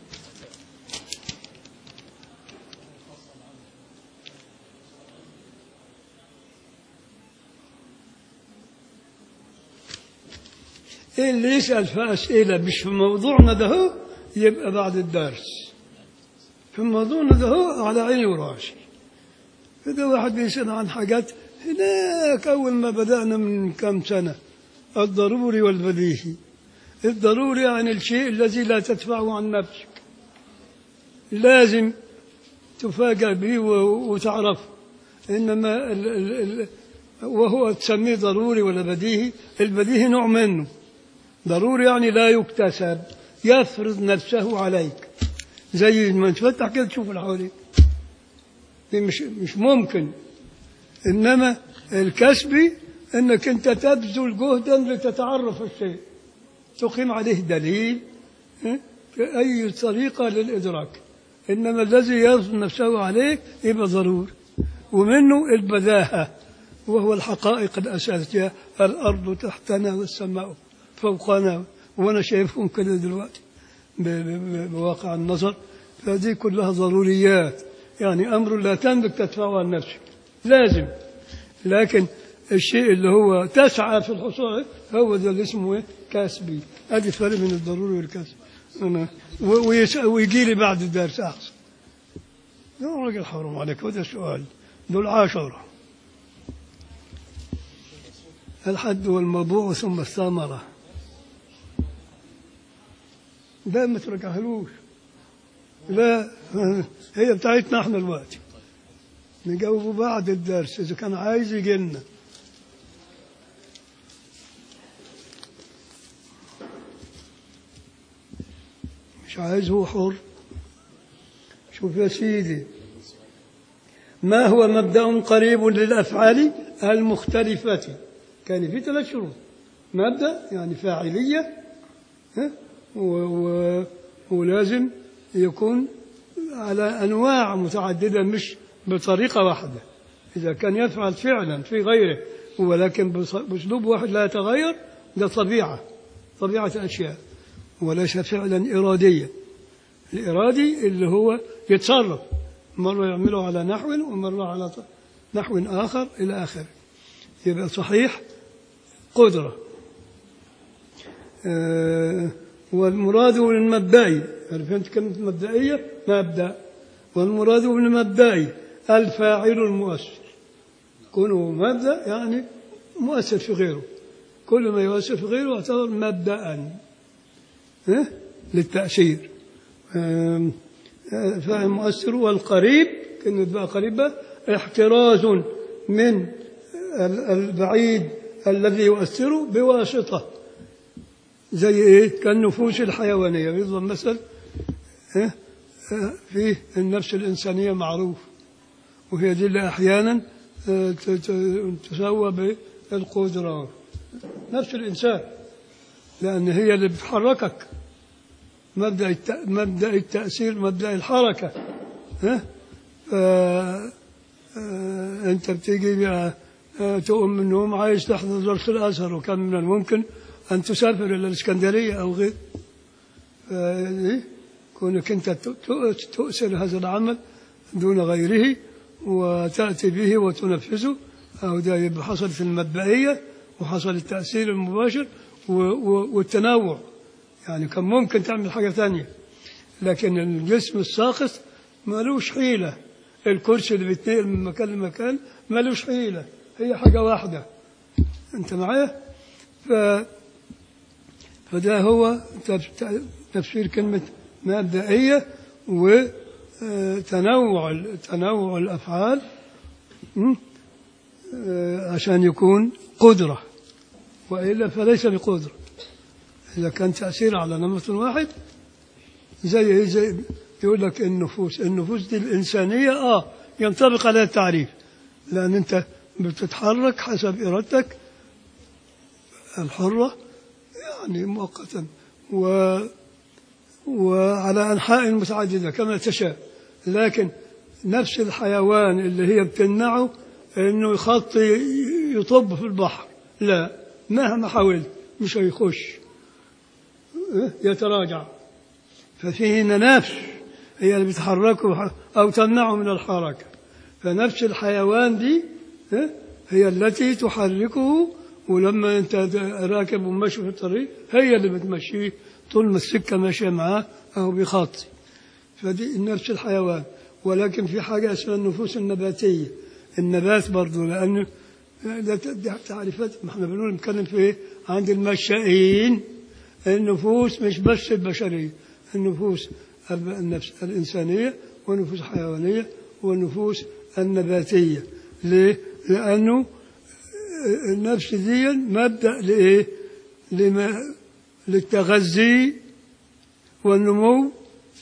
اللي يسأل في أسئلة مش في موضوعنا ده هو يبقى بعد الدرس في موضوعنا ده هو على عيني وراسي كده واحد بيسأل عن حاجات هناك أول ما بدأنا من كم سنة الضروري والبديهي الضروري يعني الشيء الذي لا تدفعه عن نفسك لازم تفاجأ به و- وتعرفه إنما ال ال ال وهو تسميه ضروري ولا بديهي البديهي نوع منه ضروري يعني لا يكتسب يفرض نفسه عليك زي ما تفتح كده تشوف اللي حواليك دي مش مش ممكن انما الكسبي انك انت تبذل جهدا لتتعرف الشيء تقيم عليه دليل ها؟ كأي طريقة للإدراك إنما الذي يفرض نفسه عليك يبقى ضروري ومنه البداهة وهو الحقائق الأساسية الأرض تحتنا والسماء فوقنا وأنا شايفهم كده دلوقتي ب- ب- بواقع النظر فهذه كلها ضروريات يعني أمر لا تملك تدفعه عن نفسك لازم لكن الشيء اللي هو تسعى في الحصول عليه هو ده اللي اسمه ايه؟ كسبي ادي الفرق بين الضروري والكسب أنا و- ويس- ويجي لي بعد الدرس احسن يا راجل حرام عليك هذا سؤال دول عشرة الحد والموضوع ثم الثمرة ده ما ترجعهلوش لا هي بتاعتنا احنا دلوقتي نجاوبه بعد الدرس اذا كان عايز يجي لنا مش عايز هو حر شوف يا سيدي ما هو مبدأ قريب للأفعال المختلفة كان في ثلاث شروط مبدأ يعني فاعلية ها؟ و و ولازم يكون على أنواع متعددة مش بطريقة واحدة إذا كان يفعل فعلا في غيره ولكن بص- بأسلوب واحد لا يتغير ده طبيعة طبيعة أشياء وليس فعلا إراديا الإرادي اللي هو يتصرف مرة يعمله على نحو ومرة على ط- نحو آخر إلى آخره يبقى صحيح قدرة آه، والمراد بالمبدئي يعني فهمت كلمة مبدئية مبدأ والمراد بالمبدئي الفاعل المؤثر كونه مبدأ يعني مؤثر في غيره كل ما يؤثر في غيره يعتبر مبدأ ها؟ للتأثير آم، آه، فاعل مؤثر والقريب كلمة بقى قريبة احتراز من ال- البعيد الذي يؤثره بواسطة زي ايه كالنفوس الحيوانية يضرب مثل ها؟ آه، في النفس الإنسانية معروف وهي دي اللي أحيانا آه، ت- ت- تسوى بالقدرة نفس الإنسان لأن هي اللي بتحركك مبدأ الت... مبدأ التأثير مبدأ الحركة ها ف- آه، أنت بتيجي بقى، آه، تقوم من النوم عايز تحضر درس الأزهر وكان من الممكن أن تسافر إلى الإسكندرية أو غير فإيه؟ كونك أنت ت- ت- تؤثر هذا العمل دون غيره وتأتي به وتنفذه أو ده يبقى حصلت المبدئية وحصل التأثير المباشر و- و- والتنوع يعني كان ممكن تعمل حاجة ثانية لكن الجسم الساقط ملوش حيلة الكرسي اللي بيتنقل من مكان لمكان ملوش حيلة هي حاجة واحدة أنت معايا؟ ف... فده هو تف- تفسير كلمة مبدئية وتنوع تنوع الأفعال م? آه، عشان يكون قدرة وإلا فليس بقدرة إذا كان تأثير على نمط واحد زي إيه؟ زي يقول لك النفوس النفوس دي الإنسانية آه ينطبق عليها التعريف لأن أنت بتتحرك حسب إرادتك الحرة يعني مؤقتا و وعلى أنحاء متعددة كما تشاء لكن نفس الحيوان اللي هي بتمنعه انه يخطي يطب في البحر لا مهما حاولت مش هيخش إيه؟ يتراجع ففيه هنا نفس هي اللي بتحركه او تمنعه من الحركه فنفس الحيوان دي إيه؟ هي التي تحركه ولما انت راكب وماشي في الطريق هي اللي بتمشيه طول ما السكه ماشيه معاه او بيخطي فدي نفس الحيوان ولكن في حاجة اسمها النفوس النباتية النبات برضو لأنه ده دي تعريفات ما احنا بنقول نتكلم في ايه عند المشائين النفوس مش بس البشرية النفوس الب- النفس الإنسانية والنفوس الحيوانية والنفوس النباتية ليه؟ لأنه النفس دي مبدأ لإيه؟ لما للتغذي والنمو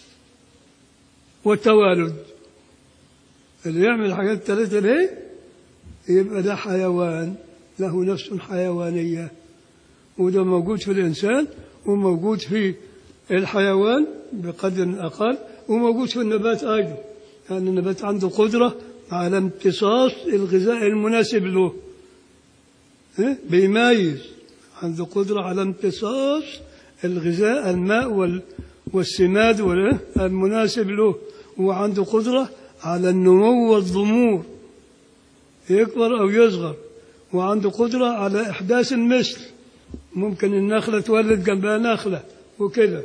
والتوالد اللي يعمل الحاجات الثلاثة دي يبقى ده حيوان له نفس حيوانية وده موجود في الإنسان وموجود في الحيوان بقدر أقل وموجود في النبات أيضا لأن النبات عنده قدرة على امتصاص الغذاء المناسب له إيه؟ بيميز عنده قدرة على امتصاص الغذاء الماء وال والسماد وال- المناسب له وعنده قدرة على النمو والضمور يكبر أو يصغر وعنده قدرة على إحداث المثل ممكن النخلة تولد جنبها نخلة وكده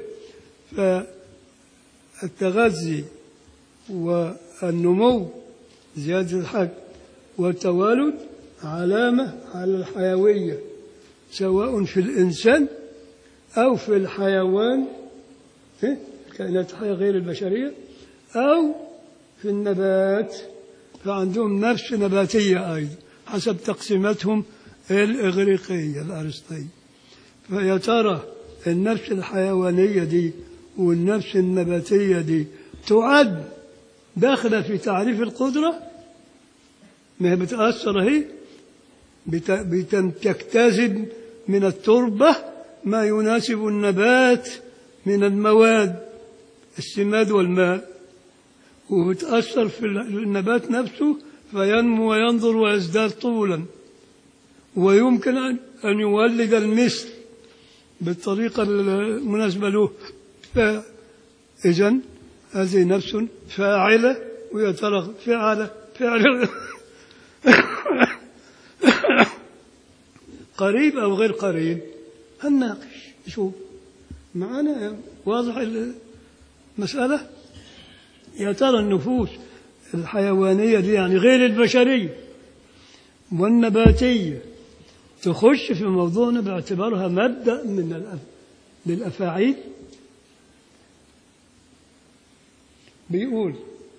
فالتغذي والنمو زيادة الحجم والتوالد علامة على الحيوية سواء في الإنسان أو في الحيوان إيه؟ الكائنات الحية غير البشرية أو في النبات فعندهم نفس نباتية أيضا حسب تقسيماتهم الإغريقية الأرسطية فيا ترى النفس الحيوانية دي والنفس النباتية دي تعد داخلة في تعريف القدرة ما هي بتأثر اهي بت- بتم- تجتذب من التربة ما يناسب النبات من المواد السماد والماء وبتأثر في النبات نفسه فينمو وينظر ويزداد طولا ويمكن أن أن يولد المثل بالطريقة المناسبة له فإذا هذه نفس فاعلة ويا ترى فعلة فعل قريب أو غير قريب هنناقش شوف معنا واضح المسألة يا ترى النفوس الحيوانية دي يعني غير البشرية والنباتية تخش في موضوعنا باعتبارها مبدأ من الأف... للأفاعيل بيقول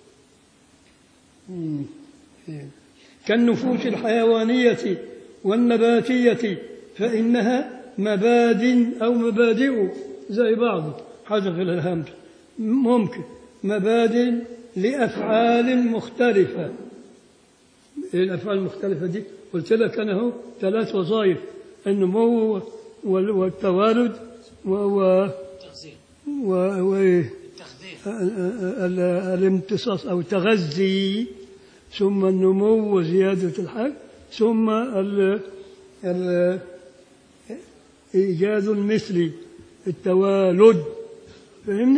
مم. كالنفوس الحيوانية والنباتية فإنها مباد أو مبادئ زي بعض حذف الهمز ممكن مباد لأفعال مختلفة إيه الأفعال المختلفة دي قلت لك أنا هو ثلاث وظائف النمو وال- والتوالد و- و- تغذية و- وإيه التخدير ال- الامتصاص أو تغذي ثم النمو وزيادة الحجم ثم ال ال إيجاد المثل التوالد فهمني؟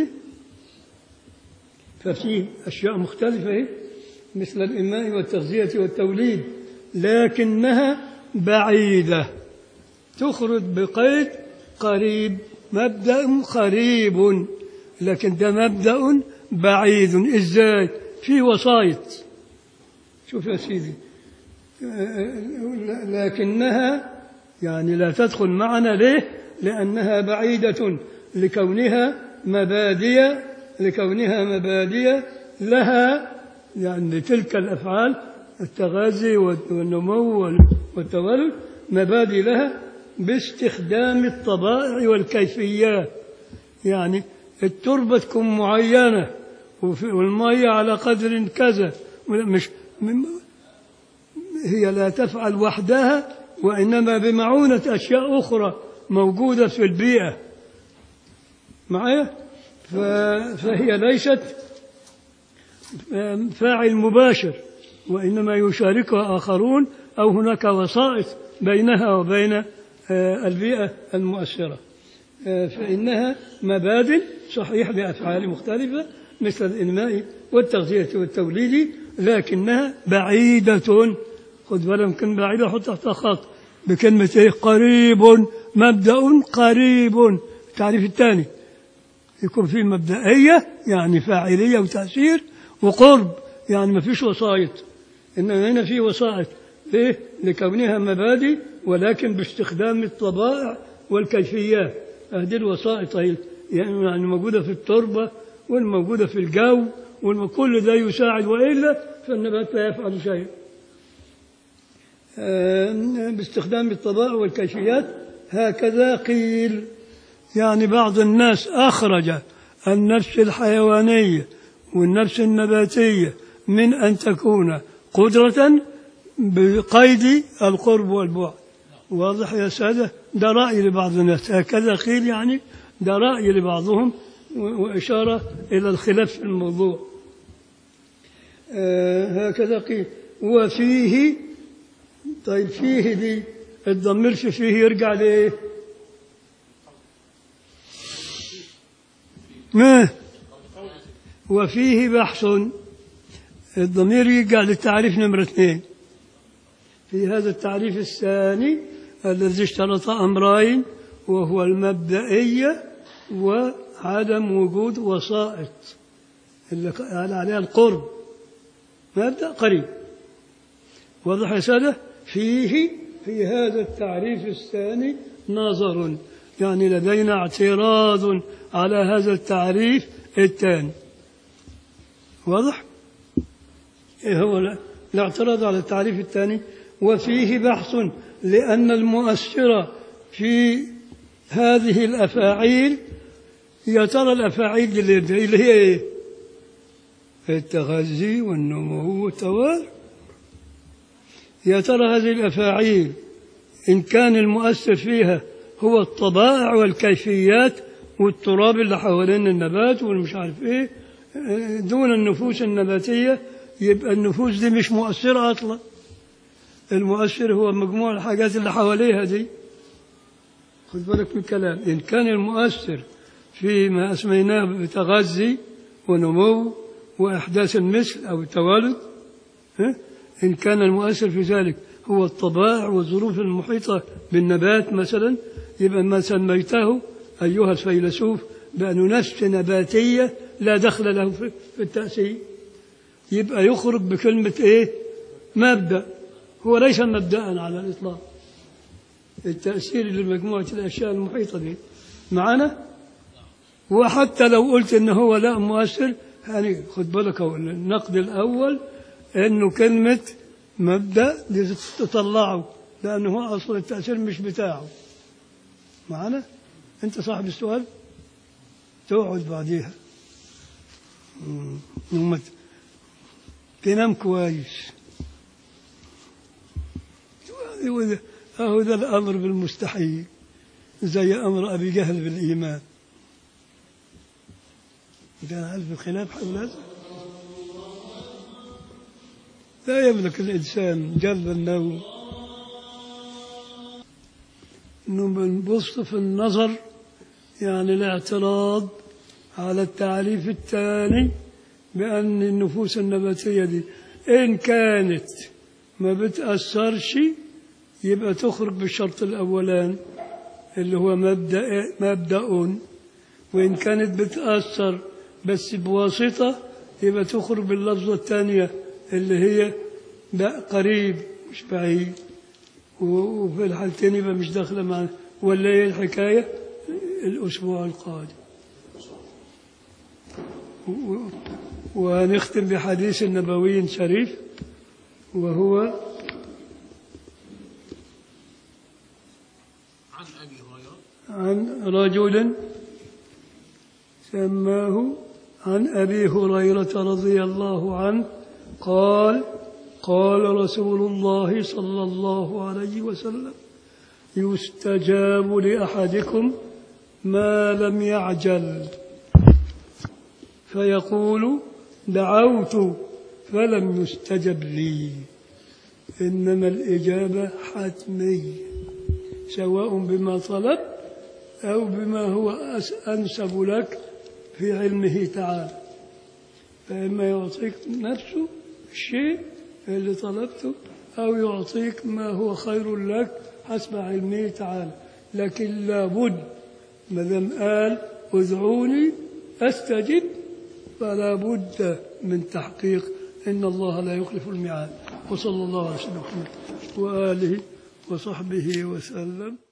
ففي أشياء مختلفة إيه؟ مثل الإنماء والتغذية والتوليد لكنها بعيدة تخرج بقيد قريب مبدأ قريب لكن ده مبدأ بعيد إزاي في وسائط شوف يا سيدي لكنها يعني لا تدخل معنا ليه لأنها بعيدة لكونها مبادئ لكونها مبادئ لها يعني تلك الأفعال التغذي والنمو والتولد مبادئ لها باستخدام الطبائع والكيفيات يعني التربة تكون معينة وفي- والمية على قدر كذا مش م- هي لا تفعل وحدها وإنما بمعونة أشياء أخرى موجودة في البيئة معايا ف- فهي ليست فاعل مباشر وإنما يشاركها آخرون أو هناك وسائط بينها وبين آه، البيئة المؤثرة آه، فإنها مبادئ صحيح بأفعال مختلفة مثل الإنماء والتغذية والتوليد لكنها بعيدة خذ بالك يمكن بعيدة حط تحت خط بكلمة إيه قريب مبدأ قريب التعريف الثاني يكون في مبدئية يعني فاعلية وتأثير وقرب يعني ما فيش وسائط إنما هنا في وسائط ليه؟ لكونها مبادئ ولكن باستخدام الطبائع والكيفيات هذه الوسائط هي يعني يعني موجودة في التربة والموجودة في الجو وكل ده يساعد وإلا فالنبات لا يفعل شيء آه، باستخدام الطبائع والكيفيات هكذا قيل يعني بعض الناس أخرج النفس الحيوانية والنفس النباتية من أن تكون قدرة بقيد القرب والبعد واضح يا سادة ده رأي لبعض الناس هكذا قيل يعني ده رأي لبعضهم و- وإشارة إلى الخلاف في الموضوع آه هكذا قيل وفيه طيب فيه دي الضمير في فيه يرجع لإيه ما وفيه بحث الضمير يرجع للتعريف نمرة اثنين في هذا التعريف الثاني الذي اشترط أمرين وهو المبدئية وعدم وجود وسائط اللي قال عليها القرب مبدأ قريب واضح يا سادة فيه في هذا التعريف الثاني نظر يعني لدينا اعتراض على هذا التعريف الثاني واضح إيه هو لا- الاعتراض على التعريف الثاني وفيه بحث لأن المؤثر في هذه الأفاعيل يا ترى الأفاعيل اللي اللي هي إيه؟ التغذي والنمو والتوالد يا ترى هذه الأفاعيل إن كان المؤثر فيها هو الطبائع والكيفيات والتراب اللي حوالين النبات والمش عارف إيه دون النفوس النباتية يبقى النفوس دي مش مؤثرة أصلا المؤثر هو مجموع الحاجات اللي حواليها دي خد بالك من الكلام إن كان المؤثر في ما أسميناه بتغذي ونمو وإحداث المثل أو التوالد ها؟ إن كان المؤثر في ذلك هو الطبائع والظروف المحيطة بالنبات مثلا يبقى ما سميته أيها الفيلسوف بأنه نفس نباتية لا دخل له في في التأثير يبقى يخرج بكلمة إيه مبدأ هو ليس مبدأ على الإطلاق التأثير لمجموعة الأشياء المحيطة به معنا وحتى لو قلت إن هو لا مؤثر يعني خد بالك هو النقد الأول إنه كلمة مبدأ دي تطلعه لأنه هو أصل التأثير مش بتاعه معنا أنت صاحب السؤال تقعد بعديها مم. وما ت- تنام كويس هو ده- أهو ده الأمر بالمستحيل زي أمر أبي جهل بالإيمان أنت عارف الخلاف حول هذا لا يملك الإنسان جلب النوم إنه بنبص في النظر يعني الاعتراض على التعريف الثاني بأن النفوس النباتية دي إن كانت ما بتأثرش يبقى تخرج بالشرط الأولاني اللي هو مبدأ مبدأ وإن كانت بتأثر بس بواسطة يبقى تخرج باللفظة الثانية اللي هي ده قريب مش بعيد و- وفي الحالتين يبقى مش داخلة معنا ولا هي الحكاية الأسبوع القادم و- و- ونختم بحديث نبوي شريف وهو عن أبي هريرة عن رجل سماه عن أبي هريرة رضي الله عنه قال قال رسول الله صلى الله عليه وسلم يستجاب لأحدكم ما لم يعجل فيقول دعوت فلم يستجب لي إنما الإجابة حتمية سواء بما طلب أو بما هو أس- أنسب لك في علمه تعالى فإما يعطيك نفسه الشيء اللي طلبته أو يعطيك ما هو خير لك حسب علمه تعالى لكن لابد ما دام قال ادعوني أستجب فلا بد من تحقيق إن الله لا يخلف الميعاد وصلى الله على سيدنا محمد وآله وصحبه وسلم